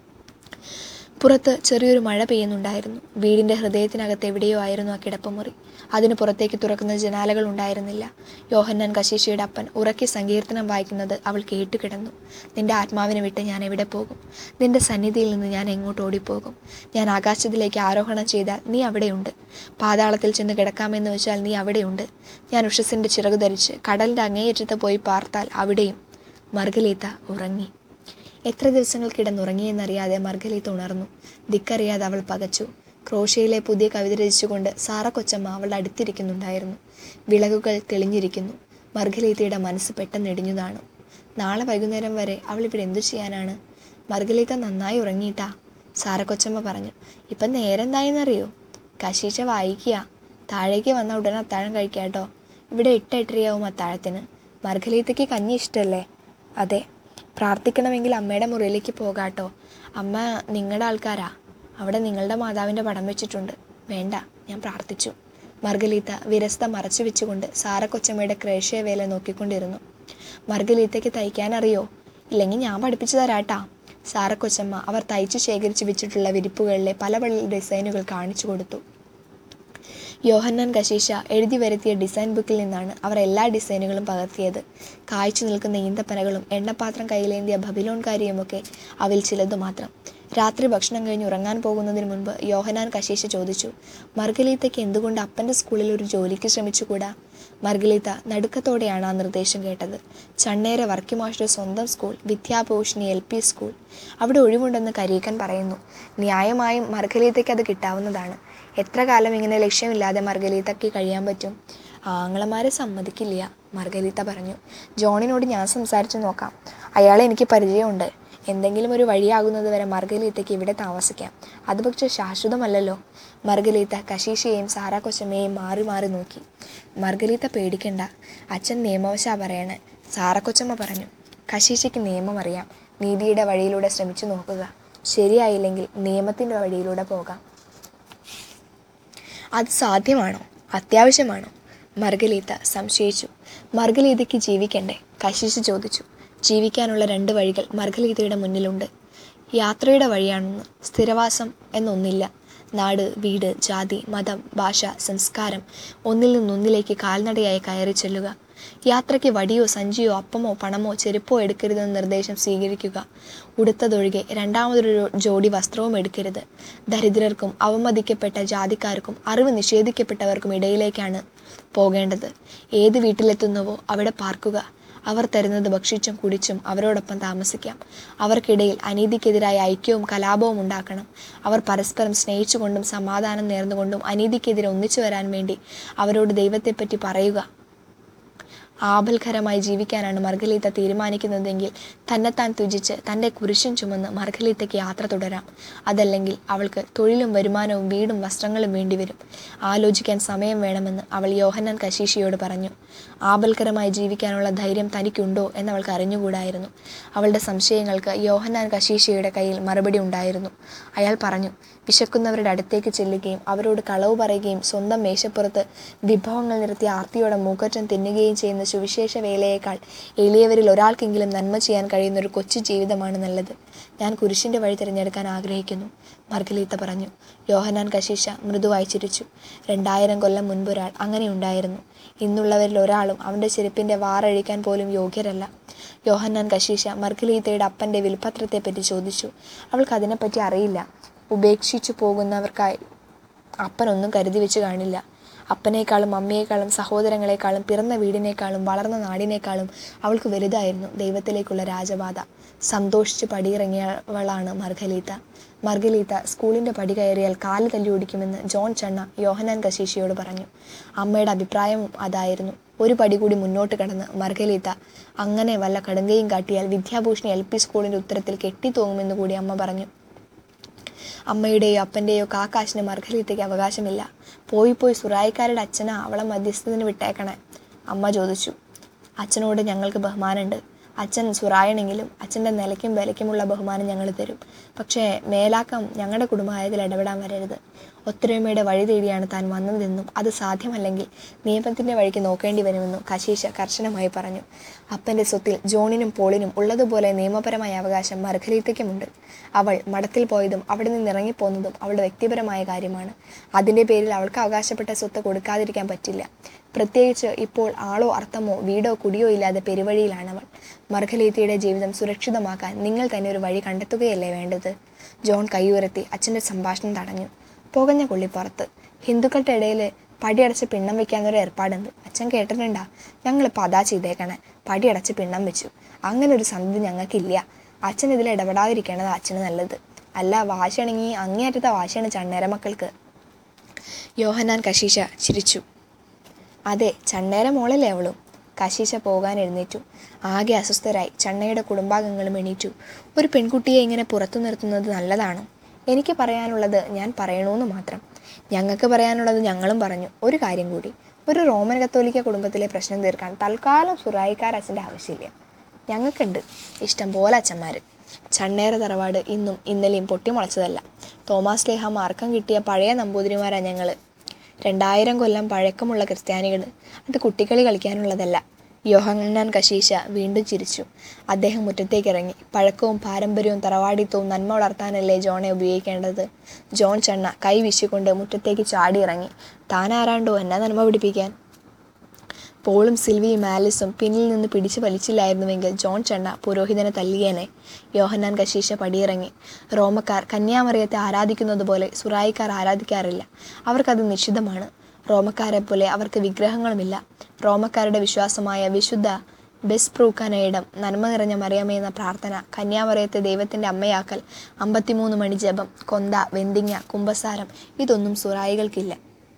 പുറത്ത് ചെറിയൊരു മഴ പെയ്യുന്നുണ്ടായിരുന്നു വീടിൻ്റെ ഹൃദയത്തിനകത്ത് എവിടെയോ ആയിരുന്നു ആ കിടപ്പുമുറി അതിന് പുറത്തേക്ക് തുറക്കുന്ന ജനാലകൾ ഉണ്ടായിരുന്നില്ല യോഹന്നാൻ കശീശയുടെ അപ്പൻ ഉറക്കി സങ്കീർത്തനം വായിക്കുന്നത് അവൾ കേട്ടുകിടന്നു നിന്റെ ആത്മാവിനെ വിട്ട് ഞാൻ എവിടെ പോകും നിന്റെ സന്നിധിയിൽ നിന്ന് ഞാൻ എങ്ങോട്ട് ഓടിപ്പോകും ഞാൻ ആകാശത്തിലേക്ക് ആരോഹണം ചെയ്താൽ നീ അവിടെയുണ്ട് പാതാളത്തിൽ ചെന്ന് കിടക്കാമെന്ന് വെച്ചാൽ നീ അവിടെയുണ്ട് ഞാൻ ഉഷസിൻ്റെ ചിറക് ധരിച്ച് കടലിൻ്റെ അങ്ങേയറ്റത്ത് പോയി പാർത്താൽ അവിടെയും മർഗലീത്ത ഉറങ്ങി എത്ര ദിവസങ്ങൾ കിടന്നുറങ്ങിയെന്നറിയാതെ മർഗലീത്ത ഉണർന്നു ദിക്കറിയാതെ അവൾ പകച്ചു ക്രോഷയിലെ പുതിയ കവിത രചിച്ചുകൊണ്ട് സാറ കൊച്ചമ്മ അവളുടെ അടുത്തിരിക്കുന്നുണ്ടായിരുന്നു വിളകുകൾ തെളിഞ്ഞിരിക്കുന്നു മർഗലീത്തയുടെ മനസ്സ് പെട്ടെന്ന് ഇടിഞ്ഞതാണ് നാളെ വൈകുന്നേരം വരെ അവൾ ഇവിടെ എന്തു ചെയ്യാനാണ് മർഗലീത്ത നന്നായി ഉറങ്ങിയിട്ടാ സാറ കൊച്ചമ്മ പറഞ്ഞു ഇപ്പം നേരം എന്തായെന്നറിയോ കശീശ വായിക്കുക താഴേക്ക് വന്ന ഉടനെ അത്താഴം കഴിക്കാട്ടോ ഇവിടെ എട്ട് എട്ടരയാവും അത്താഴത്തിന് മർഗലീത്തയ്ക്ക് കഞ്ഞി ഇഷ്ടമല്ലേ അതെ പ്രാർത്ഥിക്കണമെങ്കിൽ അമ്മയുടെ മുറിയിലേക്ക് പോകാട്ടോ അമ്മ നിങ്ങളുടെ ആൾക്കാരാ അവിടെ നിങ്ങളുടെ മാതാവിൻ്റെ പടം വെച്ചിട്ടുണ്ട് വേണ്ട ഞാൻ പ്രാർത്ഥിച്ചു മർഗലീത്ത വിരസ്ത മറച്ചു വെച്ചുകൊണ്ട് സാറ കൊച്ചമ്മയുടെ ക്രേഷ്യ വേല നോക്കിക്കൊണ്ടിരുന്നു മർഗലീത്തയ്ക്ക് തയ്ക്കാൻ അറിയോ ഇല്ലെങ്കിൽ ഞാൻ പഠിപ്പിച്ചു തരാട്ടാ സാറ കൊച്ചമ്മ അവർ തയ്ച്ചു ശേഖരിച്ചു വെച്ചിട്ടുള്ള വിരിപ്പുകളിലെ പല പല ഡിസൈനുകൾ കാണിച്ചു കൊടുത്തു യോഹന്നാൻ കശീശ എഴുതി വരുത്തിയ ഡിസൈൻ ബുക്കിൽ നിന്നാണ് അവർ എല്ലാ ഡിസൈനുകളും പകർത്തിയത് കായ്ച്ചു നിൽക്കുന്ന ഈന്തപ്പനകളും എണ്ണപ്പാത്രം കയ്യിലേന്തിയ ബബിലോൺകാരിയുമൊക്കെ അവയിൽ ചിലതു മാത്രം രാത്രി ഭക്ഷണം കഴിഞ്ഞ് ഉറങ്ങാൻ പോകുന്നതിന് മുൻപ് യോഹനാൻ കശീശ ചോദിച്ചു മർഗലീത്തയ്ക്ക് എന്തുകൊണ്ട് അപ്പൻ്റെ സ്കൂളിൽ ഒരു ജോലിക്ക് ശ്രമിച്ചുകൂടാ മർഗലീത്ത നടുക്കത്തോടെയാണ് ആ നിർദ്ദേശം കേട്ടത് ചണ്ണേര വർക്കിമാഷയുടെ സ്വന്തം school Vidyabhushani L P school അവിടെ ഒഴിവുണ്ടെന്ന് കരീക്കൻ പറയുന്നു ന്യായമായും മർഗലീത്തയ്ക്ക് അത് കിട്ടാവുന്നതാണ് എത്ര കാലം ഇങ്ങനെ ലക്ഷ്യമില്ലാതെ മർഗലീത്തയ്ക്ക് കഴിയാൻ പറ്റും ആങ്ങളമാരെ സമ്മതിക്കില്ല മർഗലീത്ത പറഞ്ഞു ജോണിനോട് ഞാൻ സംസാരിച്ചു നോക്കാം അയാളെ എനിക്ക് പരിചയമുണ്ട് എന്തെങ്കിലും ഒരു വഴിയാകുന്നത് വരെ മർഗലീത്തയ്ക്ക് ഇവിടെ താമസിക്കാം അത് പക്ഷേ ശാശ്വതമല്ലല്ലോ മർഗലീത്ത കശീശയെയും സാറാ കൊച്ചമ്മയെയും മാറി മാറി നോക്കി മർഗലീത്ത പേടിക്കണ്ട അച്ഛൻ നിയമവശാ പറയണേ സാറാ കൊച്ചമ്മ പറഞ്ഞു കശീശയ്ക്ക് നിയമം അറിയാം നീതിയുടെ വഴിയിലൂടെ ശ്രമിച്ചു നോക്കുക ശരിയായില്ലെങ്കിൽ നിയമത്തിൻ്റെ വഴിയിലൂടെ പോകാം അത് സാധ്യമാണോ അത്യാവശ്യമാണോ മർഗലീത്ത സംശയിച്ചു മർഗലീതയ്ക്ക് ജീവിക്കണ്ടേ കശീശ് ചോദിച്ചു ജീവിക്കാനുള്ള രണ്ട് വഴികൾ മർഗലീതയുടെ മുന്നിലുണ്ട് യാത്രയുടെ വഴിയാണെന്ന് സ്ഥിരവാസം എന്നൊന്നില്ല നാട് വീട് ജാതി മതം ഭാഷ സംസ്കാരം ഒന്നിൽ നിന്നൊന്നിലേക്ക് കാൽനടയായി കയറി ചെല്ലുക യാത്രയ്ക്ക് വടിയോ സഞ്ചിയോ അപ്പമോ പണമോ ചെരുപ്പോ എടുക്കരുതെന്ന നിർദ്ദേശം സ്വീകരിക്കുക ഉടുത്തതൊഴികെ രണ്ടാമതൊരു ജോഡി വസ്ത്രവും എടുക്കരുത് ദരിദ്രർക്കും അവമതിക്കപ്പെട്ട ജാതിക്കാർക്കും അറിവ് നിഷേധിക്കപ്പെട്ടവർക്കും ഇടയിലേക്കാണ് പോകേണ്ടത് ഏത് വീട്ടിലെത്തുന്നുവോ അവിടെ പാർക്കുക അവർ തരുന്നത് ഭക്ഷിച്ചും കുടിച്ചും അവരോടൊപ്പം താമസിക്കാം അവർക്കിടയിൽ അനീതിക്കെതിരായ ഐക്യവും കലാപവും ഉണ്ടാക്കണം അവർ പരസ്പരം സ്നേഹിച്ചുകൊണ്ടും സമാധാനം നേർന്നുകൊണ്ടും അനീതിക്കെതിരെ ഒന്നിച്ചു വരാൻ വേണ്ടി അവരോട് ദൈവത്തെപ്പറ്റി പറയുക ആപൽക്കരമായി ജീവിക്കാനാണ് മർഗലീത്ത തീരുമാനിക്കുന്നതെങ്കിൽ തന്നെത്താൻ ത്യജിച്ച് തൻ്റെ കുരിശും ചുമന്ന് മർഗലീത്തയ്ക്ക് യാത്ര തുടരാം അതല്ലെങ്കിൽ അവൾക്ക് തൊഴിലും വരുമാനവും വീടും വസ്ത്രങ്ങളും വേണ്ടിവരും ആലോചിക്കാൻ സമയം വേണമെന്ന് അവൾ യോഹന്നാൻ കശീഷിയോട് പറഞ്ഞു ആപൽക്കരമായി ജീവിക്കാനുള്ള ധൈര്യം തനിക്കുണ്ടോ എന്നവൾക്ക് അറിഞ്ഞുകൂടായിരുന്നു അവളുടെ സംശയങ്ങൾക്ക് യോഹന്നാൻ കശീഷിയുടെ കയ്യിൽ മറുപടി ഉണ്ടായിരുന്നു അയാൾ പറഞ്ഞു വിശക്കുന്നവരുടെ അടുത്തേക്ക് ചെല്ലുകയും അവരോട് കളവ് പറയുകയും സ്വന്തം മേശപ്പുറത്ത് വിഭവങ്ങൾ നിരത്തി ആർത്തിയോടെ മൂക്കറ്റം തിന്നുകയും ചെയ്യുന്ന സുവിശേഷ വേലയേക്കാൾ എളിയവരിൽ ഒരാൾക്കെങ്കിലും നന്മ ചെയ്യാൻ കഴിയുന്ന ഒരു കൊച്ചു ജീവിതമാണ് നല്ലത് ഞാൻ കുരിശിൻ്റെ വഴി തിരഞ്ഞെടുക്കാൻ ആഗ്രഹിക്കുന്നു മർഗലീത്ത പറഞ്ഞു യോഹനാൻ കശീശ മൃദുവായി ചിരിച്ചു രണ്ടായിരം കൊല്ലം മുൻപൊരാൾ അങ്ങനെ ഉണ്ടായിരുന്നു ഇന്നുള്ളവരിൽ ഒരാളും അവൻ്റെ ചെരുപ്പിൻ്റെ വാറഴിക്കാൻ പോലും യോഗ്യരല്ല യോഹന്നാൻ കശീശ മർഗലീത്തയുടെ അപ്പൻ്റെ വിൽപത്രത്തെപ്പറ്റി ചോദിച്ചു അവൾക്ക് അതിനെപ്പറ്റി അറിയില്ല ഉപേക്ഷിച്ചു പോകുന്നവർക്കായി അപ്പനൊന്നും കരുതി വെച്ച് കാണില്ല അപ്പനേക്കാളും അമ്മയേക്കാളും സഹോദരങ്ങളെക്കാളും പിറന്ന വീടിനേക്കാളും വളർന്ന നാടിനേക്കാളും അവൾക്ക് വലുതായിരുന്നു ദൈവത്തിലേക്കുള്ള രാജപാത സന്തോഷിച്ച് പടിയിറങ്ങിയവളാണ് മർഗലീത്ത മർഗലീത്ത സ്കൂളിൻ്റെ പടി കയറിയാൽ കാല് തല്ലി ഓടിക്കുമെന്ന് ജോൺ ചണ്ണ യോഹനാൻ കശീഷിയോട് പറഞ്ഞു അമ്മയുടെ അഭിപ്രായവും അതായിരുന്നു ഒരു പടി കൂടി മുന്നോട്ട് കടന്ന് മർഗലീത്ത അങ്ങനെ വല്ല കടുങ്കയും കാട്ടിയാൽ വിദ്യാഭൂഷണി എൽ പി സ്കൂളിൻ്റെ ഉത്തരത്തിൽ കെട്ടിത്തൂങ്ങുമെന്ന് കൂടി അമ്മ പറഞ്ഞു അമ്മയുടെയോ അപ്പൻ്റെയോ കാക്കാശിന് മർഗലീത്തയ്ക്ക് അവകാശമില്ല പോയി പോയി സുറായിക്കാരുടെ അച്ഛനാ അവളെ മധ്യസ്ഥത്തിന് വിട്ടേക്കണേ അമ്മ ചോദിച്ചു അച്ഛനോട് ഞങ്ങൾക്ക് ബഹുമാനമുണ്ട് അച്ഛൻ സുറായണെങ്കിലും അച്ഛൻ്റെ നിലയ്ക്കും വിലയ്ക്കുമുള്ള ബഹുമാനം ഞങ്ങൾ തരും പക്ഷേ മേലാക്കം ഞങ്ങളുടെ കുടുംബകാര്യത്തിൽ ഇടപെടാൻ വരരുത് ഒത്തൊരുമയുടെ വഴി തേടിയാണ് താൻ വന്നതെന്നും അത് സാധ്യമല്ലെങ്കിൽ നിയമത്തിൻ്റെ വഴിക്ക് നോക്കേണ്ടി വരുമെന്നും കശീശ കർശനമായി പറഞ്ഞു അപ്പൻ്റെ സ്വത്തിൽ ജോണിനും പോളിനും ഉള്ളതുപോലെ നിയമപരമായ അവകാശം മർഗലീത്തയ്ക്കുമുണ്ട് അവൾ മഠത്തിൽ പോയതും അവിടെ നിന്ന് ഇറങ്ങിപ്പോന്നതും അവളുടെ വ്യക്തിപരമായ കാര്യമാണ് അതിൻ്റെ പേരിൽ അവൾക്ക് അവകാശപ്പെട്ട സ്വത്ത് കൊടുക്കാതിരിക്കാൻ പറ്റില്ല പ്രത്യേകിച്ച് ഇപ്പോൾ ആളോ അർത്ഥമോ വീടോ കുടിയോ ഇല്ലാതെ പെരുവഴിയിലാണവൾ മർഗലീത്തയുടെ ജീവിതം സുരക്ഷിതമാക്കാൻ നിങ്ങൾ തന്നെ ഒരു വഴി കണ്ടെത്തുകയല്ലേ വേണ്ടത് ജോൺ കൈയുയർത്തി അച്ഛൻ്റെ സംഭാഷണം തടഞ്ഞു പുകഞ്ഞ കൊള്ളിപ്പുറത്ത് ഹിന്ദുക്കളുടെ ഇടയിൽ പടിയടച്ച് പിണ്ണം വെക്കാനൊരു ഏർപ്പാടുണ്ട് അച്ഛൻ കേട്ടിട്ടുണ്ടാ ഞങ്ങളിപ്പോൾ അതാ ചെയ്തേക്കണേ പടിയടച്ച് പിണ്ണം വെച്ചു അങ്ങനെ ഒരു സന്ധി ഞങ്ങൾക്കില്ല അച്ഛൻ ഇതിൽ ഇടപെടാതിരിക്കേണ്ടത് അച്ഛന് നല്ലത് അല്ല വാശിയാണെങ്കിൽ അങ്ങേയറ്റത്തെ വാശിയാണ് ചണ്ണേര മക്കൾക്ക് യോഹന്നാൻ കശീശ ചിരിച്ചു അതെ ചണ്ണേര മോളല്ലേ അവളും കശീശ പോകാൻ എഴുന്നേറ്റു ആകെ അസ്വസ്ഥരായി ചണ്ണയുടെ കുടുംബാംഗങ്ങളും എണീറ്റു ഒരു പെൺകുട്ടിയെ ഇങ്ങനെ പുറത്തു നിർത്തുന്നത് നല്ലതാണോ എനിക്ക് പറയാനുള്ളത് ഞാൻ പറയണമെന്ന് മാത്രം ഞങ്ങൾക്ക് പറയാനുള്ളത് ഞങ്ങളും പറഞ്ഞു ഒരു കാര്യം കൂടി ഒരു റോമൻ കത്തോലിക്ക കുടുംബത്തിലെ പ്രശ്നം തീർക്കാൻ തൽക്കാലം സുറായിക്കാർ അച്ഛൻ്റെ ആവശ്യമില്ല ഞങ്ങൾക്കുണ്ട് ഇഷ്ടം പോലെ അച്ഛന്മാർ ചണ്ണേര തറവാട് ഇന്നും ഇന്നലെയും പൊട്ടിമുളച്ചതല്ല തോമാസ് ലേഹ മാർക്കം കിട്ടിയ പഴയ നമ്പൂതിരിമാരാണ് ഞങ്ങൾ രണ്ടായിരം കൊല്ലം പഴക്കമുള്ള ക്രിസ്ത്യാനികൾ അത് കുട്ടികളി കളിക്കാനുള്ളതല്ല യോഹന്നാൻ കശീശ വീണ്ടും ചിരിച്ചു അദ്ദേഹം മുറ്റത്തേക്ക് ഇറങ്ങി പഴക്കവും പാരമ്പര്യവും തറവാടിത്തവും നന്മ വളർത്താനല്ലേ ജോണെ ഉപയോഗിക്കേണ്ടത് ജോൺ ചെണ്ണ കൈ വീശിക്കൊണ്ട് മുറ്റത്തേക്ക് ചാടി ഇറങ്ങി താനാരാണ്ടോ എന്നെ നന്മ പിടിപ്പിക്കാൻ പോളും സിൽവിയും ആലിസും പിന്നിൽ നിന്ന് പിടിച്ചു വലിച്ചില്ലായിരുന്നുവെങ്കിൽ ജോൺ ചെണ്ണ പുരോഹിതനെ തല്ലിയേനെ യോഹന്നാൻ കശീശ പടിയിറങ്ങി റോമക്കാർ കന്യാമറിയത്തെ ആരാധിക്കുന്നത് പോലെ സുറായിക്കാർ ആരാധിക്കാറില്ല അവർക്കത് നിഷിദ്ധമാണ് റോമക്കാരെ പോലെ അവർക്ക് വിഗ്രഹങ്ങളുമില്ല റോമക്കാരുടെ വിശ്വാസമായ വിശുദ്ധ ബെസ്പ്രൂക്കാനയിടം നന്മ നിറഞ്ഞ മറിയമേ എന്ന പ്രാർത്ഥന കന്യാമറിയത്തെ ദൈവത്തിൻ്റെ അമ്മയാക്കൽ അമ്പത്തിമൂന്ന് മണി ജപം കൊന്ത വെന്തിങ്ങ കുമ്പസാരം ഇതൊന്നും സുറായികൾക്കില്ല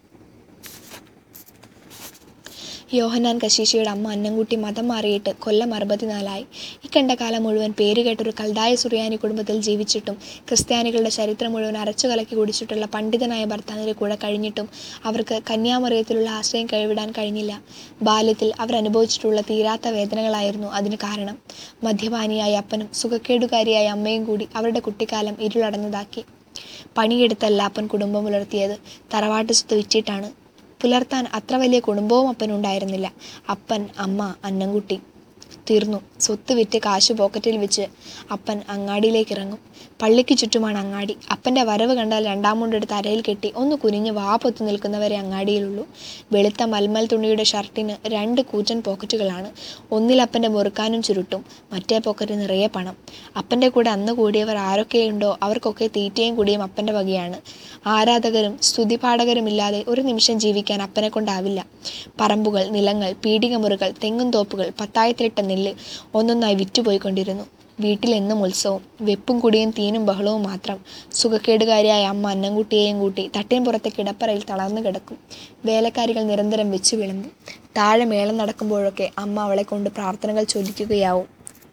യോഹന്നാൻ കശീശയുടെ അമ്മ അന്നംകുട്ടി മതം മാറിയിട്ട് കൊല്ലം അറുപത്തിനാലായി ഇക്കണ്ട കാലം മുഴുവൻ പേരുകേട്ടൊരു കൽദായ സുറിയാനി കുടുംബത്തിൽ ജീവിച്ചിട്ടും ക്രിസ്ത്യാനികളുടെ ചരിത്രം മുഴുവൻ അരച്ചു കലക്കി കുടിച്ചിട്ടുള്ള പണ്ഡിതനായ ഭർത്താവിൻ്റെ കൂടെ കഴിഞ്ഞിട്ടും അവർക്ക് കന്യാമറിയത്തിലുള്ള ആശ്രയം കൈവിടാൻ കഴിഞ്ഞില്ല ബാല്യത്തിൽ അവർ അനുഭവിച്ചിട്ടുള്ള തീരാത്ത വേദനകളായിരുന്നു അതിന് കാരണം മദ്യപാനിയായ അപ്പനും സുഖക്കേടുകാരിയായ അമ്മയും കൂടി അവരുടെ കുട്ടിക്കാലം ഇരുളടഞ്ഞതാക്കി പണിയെടുത്തല്ല അപ്പൻ കുടുംബം പുലർത്തിയത് തറവാട്ട് സ്വത്ത് വിറ്റിട്ടാണ് പുലർത്താൻ അത്ര വലിയ കുടുംബവും അപ്പനുണ്ടായിരുന്നില്ല അപ്പൻ അമ്മ അന്നംകുട്ടി തീർന്നു സ്വത്ത് വിറ്റ് കാശ് പോക്കറ്റിൽ വെച്ച് അപ്പൻ അങ്ങാടിയിലേക്ക് ഇറങ്ങും പള്ളിക്ക് ചുറ്റുമാണ് അങ്ങാടി അപ്പൻ്റെ വരവ് കണ്ടാൽ രണ്ടാം മുണ്ടെടുത്ത് അരയിൽ കെട്ടി ഒന്ന് കുനിഞ്ഞ് വാ പൊത്തു നിൽക്കുന്നവരെ അങ്ങാടിയിലുള്ളൂ വെളുത്ത മൽമൽ തുണിയുടെ ഷർട്ടിന് രണ്ട് കൂറ്റൻ പോക്കറ്റുകളാണ് ഒന്നിൽ അപ്പൻ്റെ മുറുക്കാനും ചുരുട്ടും മറ്റേ പോക്കറ്റ് നിറയെ പണം അപ്പൻ്റെ കൂടെ അന്ന് കൂടിയവർ ആരൊക്കെയുണ്ടോ അവർക്കൊക്കെ തീറ്റയും കുടിയും അപ്പൻ്റെ വകയാണ് ആരാധകരും സ്തുതിപാഠകരുമില്ലാതെ ഒരു നിമിഷം ജീവിക്കാൻ അപ്പനെ കൊണ്ടാവില്ല പറമ്പുകൾ നിലങ്ങൾ പീടികമുറികൾ തെങ്ങും തോപ്പുകൾ പത്തായത്തിലിട്ട നെല്ല് ഒന്നൊന്നായി വിറ്റുപോയിക്കൊണ്ടിരുന്നു വീട്ടിലെന്നും ഉത്സവം വെപ്പും കുടിയും തീനും ബഹളവും മാത്രം സുഖക്കേടുകാരിയായ അമ്മ അന്നംകുട്ടിയെയും കൂട്ടി തട്ടിൻ പുറത്തെ കിടപ്പറയിൽ തളർന്നു കിടക്കും വേലക്കാരികൾ നിരന്തരം വെച്ചു വിളമ്പും താഴെ മേളം നടക്കുമ്പോഴൊക്കെ അമ്മ അവളെ കൊണ്ട് പ്രാർത്ഥനകൾ ചൊല്ലിക്കുകയാവും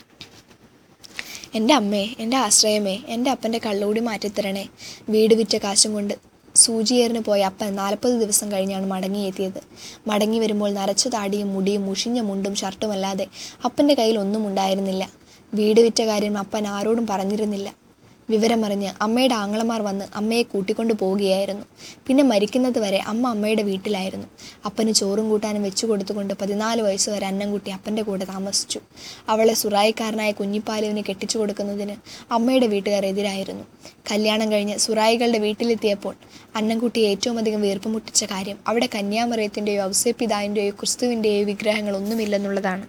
എൻ്റെ അമ്മേ എൻ്റെ ആശ്രയമേ എൻ്റെ അപ്പൻ്റെ കള്ളുകൂടി മാറ്റിത്തരണേ വീട് വിറ്റ കാശും കൊണ്ട് സൂചിയേറിന് പോയ അപ്പൻ നാൽപ്പത് ദിവസം കഴിഞ്ഞാണ് മടങ്ങിയെത്തിയത് മടങ്ങി വരുമ്പോൾ നരച്ച താടിയും മുടിയും മുഷിഞ്ഞ മുണ്ടും ഷർട്ടുമല്ലാതെ അപ്പൻ്റെ കയ്യിൽ ഒന്നും ഉണ്ടായിരുന്നില്ല വീട് വിറ്റ കാര്യം അപ്പൻ ആരോടും പറഞ്ഞിരുന്നില്ല വിവരമറിഞ്ഞ് അമ്മയുടെ ആങ്ങളമാർ വന്ന് അമ്മയെ കൂട്ടിക്കൊണ്ടു പോവുകയായിരുന്നു പിന്നെ മരിക്കുന്നത് വരെ അമ്മ അമ്മയുടെ വീട്ടിലായിരുന്നു അപ്പന് ചോറും കൂട്ടാനും വെച്ചു കൊടുത്തുകൊണ്ട് പതിനാല് വയസ്സ് വരെ അന്നംകുട്ടി അപ്പൻ്റെ കൂടെ താമസിച്ചു അവളെ സുറായിക്കാരനായ കുഞ്ഞിപ്പാലുവിന് കെട്ടിച്ചു കൊടുക്കുന്നതിന് അമ്മയുടെ വീട്ടുകാർ എതിരായിരുന്നു കല്യാണം കഴിഞ്ഞ് സുറായികളുടെ വീട്ടിലെത്തിയപ്പോൾ അന്നംകുട്ടി ഏറ്റവും അധികം വീർപ്പ് മുട്ടിച്ച കാര്യം അവിടെ കന്യാമറിയത്തിൻ്റെയോ ഔസേപ്പിതാവിൻ്റെയോ ക്രിസ്തുവിൻ്റെയോ വിഗ്രഹങ്ങളൊന്നുമില്ലെന്നുള്ളതാണ്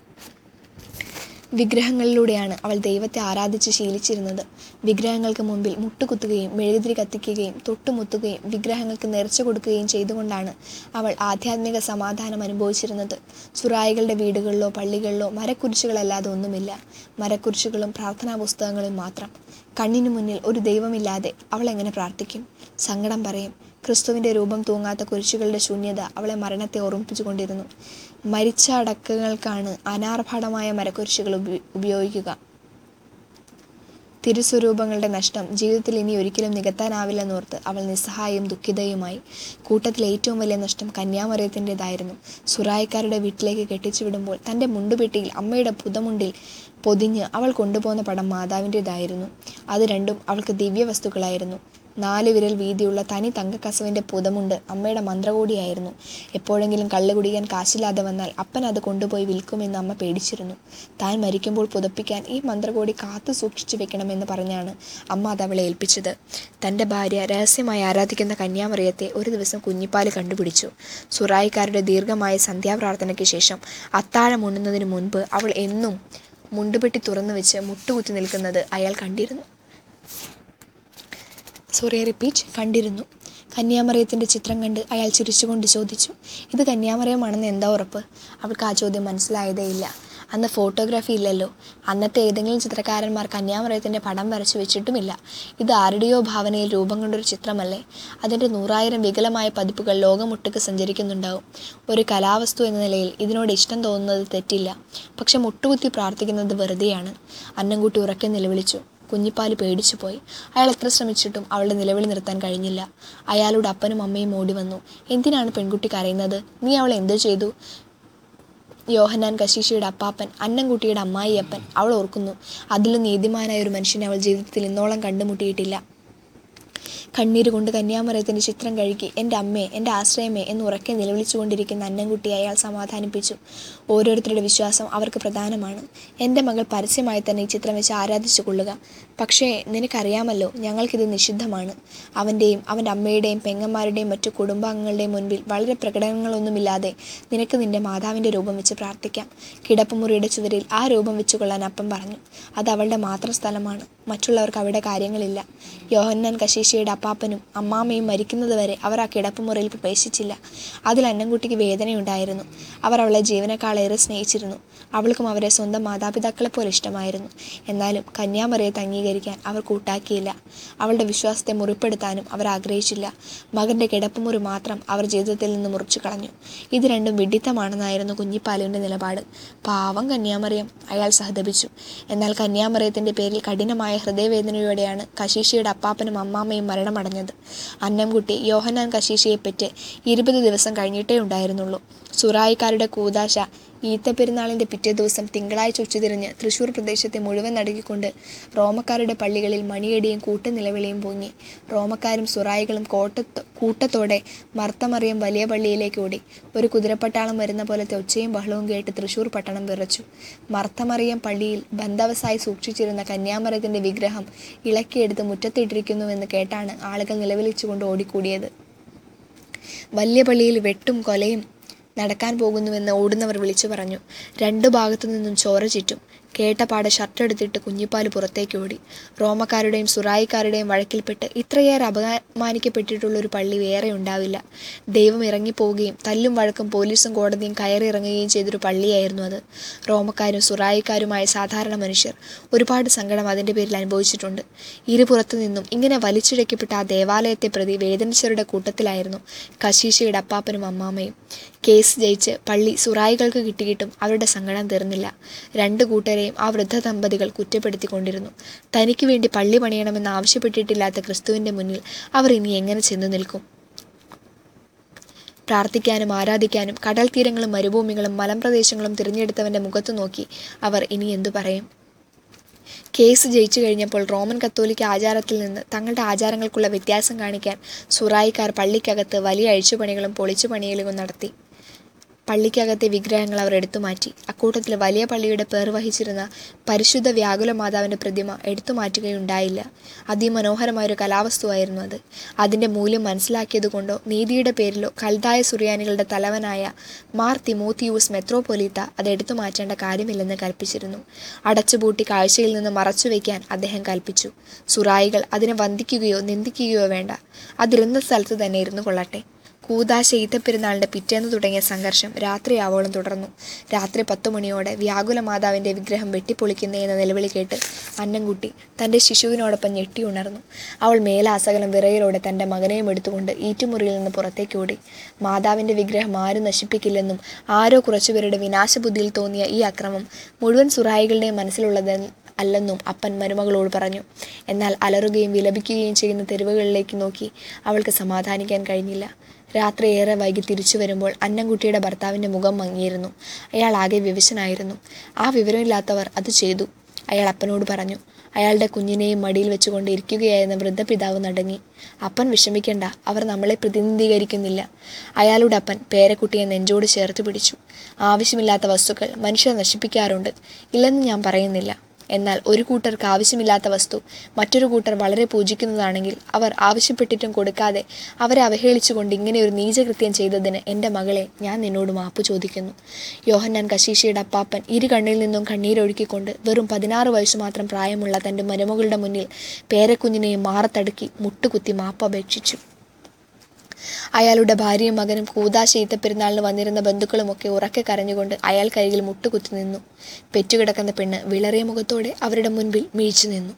വിഗ്രഹങ്ങളിലൂടെയാണ് അവൾ ദൈവത്തെ ആരാധിച്ച് ശീലിച്ചിരുന്നത് വിഗ്രഹങ്ങൾക്ക് മുമ്പിൽ മുട്ടുകുത്തുകയും മെഴുകുതിരി കത്തിക്കുകയും തൊട്ടുമുത്തുകയും വിഗ്രഹങ്ങൾക്ക് നേർച്ച കൊടുക്കുകയും ചെയ്തുകൊണ്ടാണ് അവൾ ആധ്യാത്മിക സമാധാനം അനുഭവിച്ചിരുന്നത് സുറായികളുടെ വീടുകളിലോ പള്ളികളിലോ മരക്കുരിശുകളല്ലാതെ ഒന്നുമില്ല മരക്കുരിശുകളും പ്രാർത്ഥനാ പുസ്തകങ്ങളും മാത്രം കണ്ണിനു മുന്നിൽ ഒരു ദൈവമില്ലാതെ അവൾ എങ്ങനെ പ്രാർത്ഥിക്കും സങ്കടം പറയും ക്രിസ്തുവിൻ്റെ രൂപം തൂങ്ങാത്ത കുരിശുകളുടെ ശൂന്യത അവളെ മരണത്തെ ഓർമ്മിപ്പിച്ചുകൊണ്ടിരുന്നു മരിച്ച അടക്കങ്ങൾക്കാണ് അനാർഭാടമായ മരക്കുരിശുകൾ ഉപ ഉപയോഗിക്കുക തിരുസ്വരൂപങ്ങളുടെ നഷ്ടം ജീവിതത്തിൽ ഇനി ഒരിക്കലും നികത്താനാവില്ലെന്നോർത്ത് അവൾ നിസ്സഹായവും ദുഃഖിതയുമായി കൂട്ടത്തിൽ ഏറ്റവും വലിയ നഷ്ടം കന്യാമറിയത്തിൻ്റെതായിരുന്നു സുറായിക്കാരുടെ വീട്ടിലേക്ക് കെട്ടിച്ചു വിടുമ്പോൾ തൻ്റെ മുണ്ടുപെട്ടിയിൽ അമ്മയുടെ പുതമുണ്ടിൽ പൊതിഞ്ഞ് അവൾ കൊണ്ടുപോകുന്ന പടം മാതാവിൻ്റെതായിരുന്നു അത് രണ്ടും അവൾക്ക് ദിവ്യവസ്തുക്കളായിരുന്നു നാല് വിരൽ വീതിയുള്ള തനി തങ്കക്കസവിൻ്റെ പുതമുണ്ട് അമ്മയുടെ മന്ത്രകോടിയായിരുന്നു എപ്പോഴെങ്കിലും കള്ള് കുടിക്കാൻ കാശില്ലാതെ വന്നാൽ അപ്പൻ അത് കൊണ്ടുപോയി വിൽക്കുമെന്ന് അമ്മ പേടിച്ചിരുന്നു താൻ മരിക്കുമ്പോൾ പുതപ്പിക്കാൻ ഈ മന്ത്രകോടി കാത്തു സൂക്ഷിച്ചു വെക്കണമെന്ന് പറഞ്ഞാണ് അമ്മ അത് അവളെ ഏൽപ്പിച്ചത് തൻ്റെ ഭാര്യ രഹസ്യമായി ആരാധിക്കുന്ന കന്യാമറിയത്തെ ഒരു ദിവസം കുഞ്ഞിപ്പാല് കണ്ടുപിടിച്ചു സുറായിക്കാരുടെ ദീർഘമായ സന്ധ്യാപ്രാർത്ഥനയ്ക്ക് ശേഷം അത്താഴം ഉണ്ണുന്നതിന് മുൻപ് അവൾ എന്നും മുണ്ടുപെട്ടി തുറന്നു വെച്ച് മുട്ടുകുത്തി നിൽക്കുന്നത് അയാൾ കണ്ടിരുന്നു സോറി റിപ്പീറ്റ് കണ്ടിരുന്നു കന്യാമറിയത്തിൻ്റെ ചിത്രം കണ്ട് അയാൾ ചിരിച്ചുകൊണ്ട് ചോദിച്ചു ഇത് കന്യാമറിയമാണെന്ന് എന്താ ഉറപ്പ് അവൾക്ക് ആ ചോദ്യം മനസ്സിലായതേയില്ല അന്ന് ഫോട്ടോഗ്രാഫി ഇല്ലല്ലോ അന്നത്തെ ഏതെങ്കിലും ചിത്രകാരന്മാർ കന്യാമറയത്തിൻ്റെ പടം വരച്ചു വെച്ചിട്ടുമില്ല ഇത് ആരുടെയോ ഭാവനയിൽ രൂപം കൊണ്ടൊരു ചിത്രമല്ലേ അതിൻ്റെ നൂറായിരം വികലമായ പതിപ്പുകൾ ലോകമൊട്ടുക്ക് സഞ്ചരിക്കുന്നുണ്ടാവും ഒരു കലാവസ്തു എന്ന നിലയിൽ ഇതിനോട് ഇഷ്ടം തോന്നുന്നത് തെറ്റില്ല പക്ഷെ മുട്ടുകുത്തി പ്രാർത്ഥിക്കുന്നത് വെറുതെയാണ് അന്നംകുട്ടി ഉറക്കെ നിലവിളിച്ചു കുഞ്ഞിപ്പാല് പേടിച്ചു പോയി അയാൾ എത്ര ശ്രമിച്ചിട്ടും അവളുടെ നിലവിളി നിർത്താൻ കഴിഞ്ഞില്ല അയാളുടെ അപ്പനും അമ്മയും ഓടി വന്നു എന്തിനാണ് പെൺകുട്ടി കരയുന്നത് നീ അവളെ എന്തു ചെയ്തു യോഹന്നാൻ കശീശയുടെ അപ്പാപ്പൻ അന്നംകുട്ടിയുടെ അമ്മായിയപ്പൻ അവൾ ഓർക്കുന്നു അതിലും നീതിമാനായ ഒരു മനുഷ്യനെ അവൾ ജീവിതത്തിൽ ഇന്നോളം കണ്ടുമുട്ടിയിട്ടില്ല കണ്ണീര് കൊണ്ട് കന്യാമറയത്തിൻ്റെ ചിത്രം കഴുകി എൻ്റെ അമ്മേ എൻ്റെ ആശ്രയമേ എന്ന് ഉറക്കെ നിലവിളിച്ചുകൊണ്ടിരിക്കുന്ന അന്നംകുട്ടിയെ അയാൾ സമാധാനിപ്പിച്ചു ഓരോരുത്തരുടെ വിശ്വാസം അവർക്ക് പ്രധാനമാണ് എൻ്റെ മകൾ പരസ്യമായി തന്നെ ഈ ചിത്രം വെച്ച് ആരാധിച്ചു കൊള്ളുക പക്ഷേ നിനക്കറിയാമല്ലോ ഞങ്ങൾക്കിത് നിഷിദ്ധമാണ് അവൻ്റെയും അവൻ്റെ അമ്മയുടെയും പെങ്ങന്മാരുടെയും മറ്റു കുടുംബാംഗങ്ങളുടെയും മുൻപിൽ വളരെ പ്രകടനങ്ങളൊന്നുമില്ലാതെ നിനക്ക് നിൻ്റെ മാതാവിൻ്റെ രൂപം വെച്ച് പ്രാർത്ഥിക്കാം കിടപ്പുമുറിയുടെ ചുവരിൽ ആ രൂപം വെച്ച് കൊള്ളാൻ അപ്പം പറഞ്ഞു അത് അവളുടെ മാത്രം സ്ഥലമാണ് മറ്റുള്ളവർക്ക് അവിടെ കാര്യങ്ങളില്ല യോഹന്നാൻ കശീശയുടെ അപ്പാപ്പനും അമ്മാമ്മയും മരിക്കുന്നതുവരെ അവർ ആ കിടപ്പുമുറിയിൽ പ്രവേശിച്ചില്ല അതിൽ അന്നംകുട്ടിക്ക് വേദനയുണ്ടായിരുന്നു അവർ അവളെ ജീവനക്കാളേറെ സ്നേഹിച്ചിരുന്നു അവൾക്കും അവരെ സ്വന്തം മാതാപിതാക്കളെ പോലെ ഇഷ്ടമായിരുന്നു എന്നാലും കന്യാമറിയത്തെ അംഗീകരിക്കാൻ അവർ കൂട്ടാക്കിയില്ല അവളുടെ വിശ്വാസത്തെ മുറിപ്പെടുത്താനും അവർ ആഗ്രഹിച്ചില്ല മകൻ്റെ കിടപ്പുമുറി മാത്രം അവർ ജീവിതത്തിൽ നിന്ന് മുറിച്ചു കളഞ്ഞു ഇത് രണ്ടും വിഡിത്തമാണെന്നായിരുന്നു കുഞ്ഞിപ്പാലുവിൻ്റെ നിലപാട് പാവം കന്യാമറിയം അയാൾ സഹതപിച്ചു എന്നാൽ കന്യാമറിയത്തിൻ്റെ പേരിൽ കഠിനമായ ഹൃദയവേദനയോടെയാണ് കശീശയുടെ അപ്പാപ്പനും അമ്മാമ്മയും മരണമടഞ്ഞത് അന്നംകുട്ടി യോഹന്നാൻ കശീശയെപ്പറ്റി ഇരുപത് ദിവസം കഴിഞ്ഞിട്ടേ ഉണ്ടായിരുന്നുള്ളൂ സുറായിക്കാരുടെ കൂതാശ ഈത്തപ്പെരുന്നാളിൻ്റെ പിറ്റേ ദിവസം തിങ്കളാഴ്ച ഉച്ചതിരിഞ്ഞ് തൃശൂർ പ്രദേശത്തെ മുഴുവൻ നടുക്കിക്കൊണ്ട് റോമക്കാരുടെ പള്ളികളിൽ മണിയടിയും കൂട്ടനിലവിളിയും പൊങ്ങി റോമക്കാരും സുറായികളും കോട്ടത്തോ കൂട്ടത്തോടെ മർത്തമറിയം വലിയ പള്ളിയിലേക്ക് ഓടി ഒരു കുതിരപ്പട്ടാളം വരുന്ന പോലത്തെ ഒച്ചയും ബഹളവും കേട്ട് തൃശൂർ പട്ടണം വിറച്ചു മർത്തമറിയം പള്ളിയിൽ ബന്ധവസായി സൂക്ഷിച്ചിരുന്ന കന്യാമരത്തിൻ്റെ വിഗ്രഹം ഇളക്കിയെടുത്ത് മുറ്റത്തിട്ടിരിക്കുന്നുവെന്ന് കേട്ടാണ് ആളുകൾ നിലവിളിച്ചുകൊണ്ട് ഓടിക്കൂടിയത് വലിയ പള്ളിയിൽ വെട്ടും കൊലയും നടക്കാൻ പോകുന്നുവെന്ന് ഓടുന്നവർ വിളിച്ചു പറഞ്ഞു രണ്ടു ഭാഗത്തു നിന്നും ചോര ചുറ്റും കേട്ടപാടെ ഷർട്ടെടുത്തിട്ട് കുഞ്ഞിപ്പാല് പുറത്തേക്ക് ഓടി റോമക്കാരുടെയും സുറായിക്കാരുടെയും വഴക്കിൽപ്പെട്ട് ഇത്രയേറെ അപമാനിക്കപ്പെട്ടിട്ടുള്ള ഒരു പള്ളി വേറെ ഉണ്ടാവില്ല ദൈവം ഇറങ്ങിപ്പോവുകയും തല്ലും വഴക്കും പോലീസും കോടതിയും കയറി ഇറങ്ങുകയും ചെയ്തൊരു പള്ളിയായിരുന്നു അത് റോമക്കാരും സുറായിക്കാരുമായ സാധാരണ മനുഷ്യർ ഒരുപാട് സങ്കടം അതിൻ്റെ പേരിൽ അനുഭവിച്ചിട്ടുണ്ട് ഇരുപുറത്തു നിന്നും ഇങ്ങനെ വലിച്ചിഴക്കപ്പെട്ട ആ ദേവാലയത്തെ പ്രതി വേദനിച്ചവരുടെ കൂട്ടത്തിലായിരുന്നു കശീശയുടെ അപ്പാപ്പനും അമ്മാമ്മയും കേസ് ജയിച്ച് പള്ളി സുറായികൾക്ക് കിട്ടിയിട്ടും അവരുടെ സങ്കടം തീർന്നില്ല രണ്ട് കൂട്ടരെയും ആ വൃദ്ധ ദമ്പതികൾ കുറ്റപ്പെടുത്തിക്കൊണ്ടിരുന്നു തനിക്ക് വേണ്ടി പള്ളി പണിയണമെന്ന് ആവശ്യപ്പെട്ടിട്ടില്ലാത്ത ക്രിസ്തുവിൻ്റെ മുന്നിൽ അവർ ഇനി എങ്ങനെ ചെന്നു നിൽക്കും പ്രാർത്ഥിക്കാനും ആരാധിക്കാനും കടൽ തീരങ്ങളും മരുഭൂമികളും മലമ്പ്രദേശങ്ങളും തിരഞ്ഞെടുത്തവൻ്റെ മുഖത്തു നോക്കി അവർ ഇനി എന്തു പറയും കേസ് ജയിച്ചു കഴിഞ്ഞപ്പോൾ റോമൻ കത്തോലിക്ക ആചാരത്തിൽ നിന്ന് തങ്ങളുടെ ആചാരങ്ങൾക്കുള്ള വ്യത്യാസം കാണിക്കാൻ സുറായിക്കാർ പള്ളിക്കകത്ത് വലിയ അഴിച്ചുപണികളും പൊളിച്ചുപണിയലുകളും നടത്തി പള്ളിക്കകത്തെ വിഗ്രഹങ്ങൾ അവർ എടുത്തു മാറ്റി അക്കൂട്ടത്തിൽ വലിയ പള്ളിയുടെ പേർ വഹിച്ചിരുന്ന പരിശുദ്ധ വ്യാകുല മാതാവിൻ്റെ പ്രതിമ എടുത്തു മാറ്റുകയുണ്ടായില്ല അതിമനോഹരമായൊരു കലാവസ്തുവായിരുന്നു അത് അതിൻ്റെ മൂല്യം മനസ്സിലാക്കിയതുകൊണ്ടോ നീതിയുടെ പേരിലോ കൽതായ സുറിയാനികളുടെ തലവനായ മാർ തിമോത്തിയൂസ് മെത്രോപൊലീത്ത അത് എടുത്തു മാറ്റേണ്ട കാര്യമില്ലെന്ന് കൽപ്പിച്ചിരുന്നു അടച്ചുപൂട്ടി കാഴ്ചയിൽ നിന്ന് മറച്ചുവെക്കാൻ അദ്ദേഹം കൽപ്പിച്ചു സുറായികൾ അതിനെ വന്ദിക്കുകയോ നിന്ദിക്കുകയോ വേണ്ട അതിരുന്ന സ്ഥലത്ത് തന്നെ ഇരുന്നു കൊള്ളട്ടെ കൂതാശ ഈത്തപ്പെരുന്നാളിൻ്റെ പിറ്റേന്ന് തുടങ്ങിയ സംഘർഷം രാത്രിയാവോളം തുടർന്നു രാത്രി പത്തു മണിയോടെ വ്യാകുല മാതാവിൻ്റെ വിഗ്രഹം വെട്ടിപ്പൊളിക്കുന്നേ എന്ന നിലവിളി കേട്ട് അന്നംകുട്ടി തൻ്റെ ശിശുവിനോടൊപ്പം ഞെട്ടി ഉണർന്നു അവൾ മേലാസകലം വിറയലോടെ തൻ്റെ മകനെയും എടുത്തുകൊണ്ട് ഈറ്റുമുറിയിൽ നിന്ന് പുറത്തേക്ക് ഓടി മാതാവിൻ്റെ വിഗ്രഹം ആരും നശിപ്പിക്കില്ലെന്നും ആരോ കുറച്ചുപേരുടെ വിനാശബുദ്ധിയിൽ തോന്നിയ ഈ അക്രമം മുഴുവൻ സുറായികളുടെയും മനസ്സിലുള്ളത് അല്ലെന്നും അപ്പൻ മരുമകളോട് പറഞ്ഞു എന്നാൽ അലറുകയും വിലപിക്കുകയും ചെയ്യുന്ന തെരുവുകളിലേക്ക് നോക്കി അവൾക്ക് സമാധാനിക്കാൻ കഴിഞ്ഞില്ല രാത്രി ഏറെ വൈകി തിരിച്ചു വരുമ്പോൾ അന്നംകുട്ടിയുടെ ഭർത്താവിൻ്റെ മുഖം മങ്ങിയിരുന്നു അയാൾ ആകെ വിവശനായിരുന്നു ആ വിവരമില്ലാത്തവർ അത് ചെയ്തു അയാൾ അപ്പനോട് പറഞ്ഞു അയാളുടെ കുഞ്ഞിനെയും മടിയിൽ വെച്ചുകൊണ്ട് ഇരിക്കുകയായിരുന്ന വൃദ്ധപിതാവ് നടുങ്ങി അപ്പൻ വിഷമിക്കേണ്ട അവർ നമ്മളെ പ്രതിനിധീകരിക്കുന്നില്ല അയാളുടെ അപ്പൻ പേരക്കുട്ടിയെ നെഞ്ചോട് ചേർത്ത് പിടിച്ചു ആവശ്യമില്ലാത്ത വസ്തുക്കൾ മനുഷ്യർ നശിപ്പിക്കാറുണ്ട് ഇല്ലെന്ന് ഞാൻ പറയുന്നില്ല എന്നാൽ ഒരു കൂട്ടർക്ക് ആവശ്യമില്ലാത്ത വസ്തു മറ്റൊരു കൂട്ടർ വളരെ പൂജിക്കുന്നതാണെങ്കിൽ അവർ ആവശ്യപ്പെട്ടിട്ടും കൊടുക്കാതെ അവരെ അവഹേളിച്ചുകൊണ്ട് ഇങ്ങനെ ഒരു നീചകൃത്യം ചെയ്തതിന് എൻ്റെ മകളെ ഞാൻ നിന്നോട് മാപ്പ് ചോദിക്കുന്നു യോഹന്നാൻ കശീശയുടെ അപ്പാപ്പൻ ഇരു കണ്ണിൽ നിന്നും കണ്ണീരൊഴുക്കിക്കൊണ്ട് വെറും പതിനാറ് വയസ്സ് മാത്രം പ്രായമുള്ള തൻ്റെ മരുമകളുടെ മുന്നിൽ പേരക്കുഞ്ഞിനെയും മാറത്തടുക്കി മുട്ടുകുത്തി മാപ്പ് അപേക്ഷിച്ചു അയാളുടെ ഭാര്യയും മകനും കൂതാശ ഈത്തപ്പെരുന്നാളിന് വന്നിരുന്ന ബന്ധുക്കളുമൊക്കെ ഉറക്കെ കരഞ്ഞുകൊണ്ട് അയാൾക്കരികിൽ മുട്ടുകുത്തി നിന്നു പെറ്റുകിടക്കുന്ന പെണ്ണ് വിളറിയ മുഖത്തോടെ അവരുടെ മുൻപിൽ വീഴ്ച നിന്നു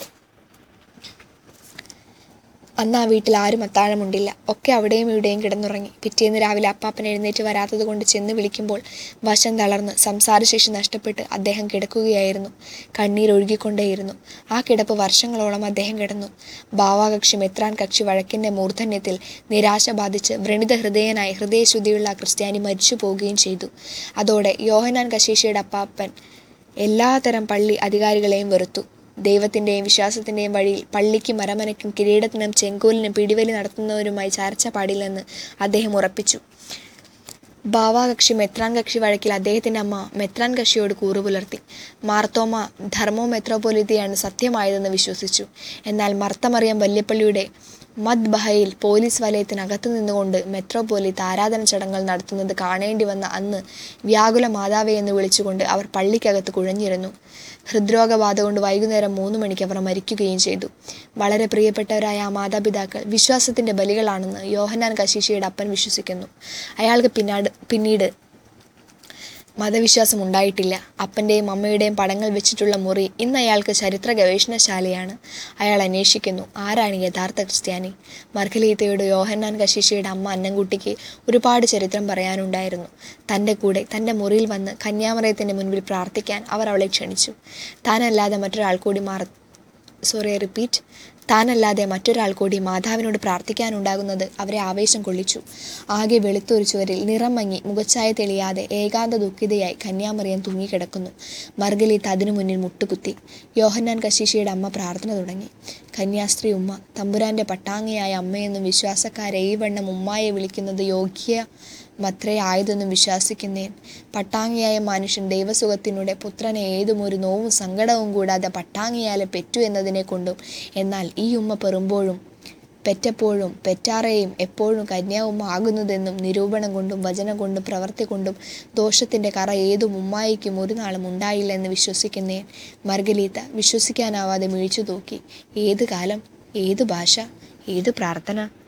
അന്ന് ആ വീട്ടിൽ ആരും അത്താഴമുണ്ടില്ല ഒക്കെ അവിടെയും ഇവിടെയും കിടന്നുറങ്ങി പിറ്റേന്ന് രാവിലെ അപ്പാപ്പൻ എഴുന്നേറ്റ് വരാത്തത് കൊണ്ട് ചെന്ന് വിളിക്കുമ്പോൾ വശം തളർന്ന് സംസാരശേഷി നഷ്ടപ്പെട്ട് അദ്ദേഹം കിടക്കുകയായിരുന്നു കണ്ണീരൊഴുകിക്കൊണ്ടേയിരുന്നു ആ കിടപ്പ് വർഷങ്ങളോളം അദ്ദേഹം കിടന്നു ഭാവാകക്ഷി മെത്രാൻ കക്ഷി വഴക്കിൻ്റെ മൂർധന്യത്തിൽ നിരാശ ബാധിച്ച് വ്രണിത ഹൃദയനായി ഹൃദയശുദ്ധിയുള്ള ആ ക്രിസ്ത്യാനി മരിച്ചു പോവുകയും ചെയ്തു അതോടെ യോഹനാൻ കശീശയുടെ അപ്പാപ്പൻ എല്ലാതരം പള്ളി അധികാരികളെയും വെറുത്തു ദൈവത്തിൻ്റെയും വിശ്വാസത്തിൻ്റെയും വഴിയിൽ പള്ളിക്കും മരമനയ്ക്കും കിരീടത്തിനും ചെങ്കോലിനും പിടിവലി നടത്തുന്നവരുമായി ചർച്ച പാടില്ലെന്ന് അദ്ദേഹം ഉറപ്പിച്ചു ഭാവാകക്ഷി മെത്രാൻ കക്ഷി വഴക്കിൽ അദ്ദേഹത്തിൻ്റെ അമ്മ മെത്രാൻ കക്ഷിയോട് കൂറു പുലർത്തി മാർത്തോമ ധർമ്മോ മെത്രോപൊലിത്തയാണ് സത്യമായതെന്ന് വിശ്വസിച്ചു എന്നാൽ മർത്തമറിയം വല്യപ്പള്ളിയുടെ മദ് ബഹയിൽ പോലീസ് വലയത്തിനകത്ത് നിന്നുകൊണ്ട് മെത്രോപൊലിത്ത് ആരാധന ചടങ്ങുകൾ നടത്തുന്നത് കാണേണ്ടി വന്ന അന്ന് വ്യാകുല മാതാവേ എന്ന് വിളിച്ചുകൊണ്ട് അവർ പള്ളിക്കകത്ത് കുഴഞ്ഞിരുന്നു ഹൃദ്രോഗബാധ കൊണ്ട് വൈകുന്നേരം മൂന്ന് മണിക്ക് അവർ മരിക്കുകയും ചെയ്തു വളരെ പ്രിയപ്പെട്ടവരായ ആ മാതാപിതാക്കൾ വിശ്വാസത്തിൻ്റെ ബലികളാണെന്ന് യോഹന്നാൻ കശീശയുടെ അപ്പൻ വിശ്വസിക്കുന്നു അയാൾക്ക് പിന്നാട് പിന്നീട് മതവിശ്വാസം ഉണ്ടായിട്ടില്ല അപ്പൻ്റെയും അമ്മയുടെയും പടങ്ങൾ വെച്ചിട്ടുള്ള മുറി ഇന്ന് അയാൾക്ക് ചരിത്ര ഗവേഷണശാലയാണ് അയാൾ അന്വേഷിക്കുന്നു ആരാണ് യഥാർത്ഥ ക്രിസ്ത്യാനി മർഖലീത്തയുടെ യോഹന്നാൻ കശീശയുടെ അമ്മ അന്നൻകുട്ടിക്ക് ഒരുപാട് ചരിത്രം പറയാനുണ്ടായിരുന്നു തൻ്റെ കൂടെ തൻ്റെ മുറിയിൽ വന്ന് കന്യാമറയത്തിൻ്റെ മുൻപിൽ പ്രാർത്ഥിക്കാൻ അവർ അവളെ ക്ഷണിച്ചു താനല്ലാതെ മറ്റൊരാൾ കൂടി മാർ സോറി റിപ്പീറ്റ് താനല്ലാതെ മറ്റൊരാൾ കൂടി മാതാവിനോട് പ്രാർത്ഥിക്കാനുണ്ടാകുന്നത് അവരെ ആവേശം കൊള്ളിച്ചു ആകെ വെളുത്തൊരു ചുവരിൽ നിറം മങ്ങി മുഖച്ഛായ തെളിയാതെ ഏകാന്ത ദുഃഖിതയായി കന്യാമറിയം തൂങ്ങിക്കിടക്കുന്നു മർഗലീത്ത് അതിനു മുന്നിൽ മുട്ടുകുത്തി യോഹന്നാൻ കശീശയുടെ അമ്മ പ്രാർത്ഥന തുടങ്ങി കന്യാസ്ത്രീ ഉമ്മ തമ്പുരാന്റെ പട്ടാങ്ങിയായ അമ്മയെന്നും വിശ്വാസക്കാരെ ഈ വണ്ണം ഉമ്മായെ വിളിക്കുന്നത് യോഗ്യ മത്രേ ആയതെന്നും വിശ്വസിക്കുന്നേൻ പട്ടാങ്ങിയായ മനുഷ്യൻ ദൈവസുഖത്തിലൂടെ പുത്രനെ ഏതും ഒരു നോവും സങ്കടവും കൂടാതെ പട്ടാങ്ങിയാലെ പെറ്റു എന്നതിനെ കൊണ്ടും എന്നാൽ ഈ ഉമ്മ പെറുമ്പോഴും പെറ്റപ്പോഴും പെറ്റാറേയും എപ്പോഴും കന്യാവുമ്മ ആകുന്നതെന്നും നിരൂപണം കൊണ്ടും വചനം കൊണ്ടും പ്രവൃത്തി കൊണ്ടും ദോഷത്തിൻ്റെ കറ ഏതും ഉമ്മായിക്കും ഒരു നാളും ഉണ്ടായില്ലെന്ന് വിശ്വസിക്കുന്നേ മർഗലീത്ത വിശ്വസിക്കാനാവാതെ മിഴിച്ചു തൂക്കി ഏത് കാലം ഏത് ഭാഷ ഏത് പ്രാർത്ഥന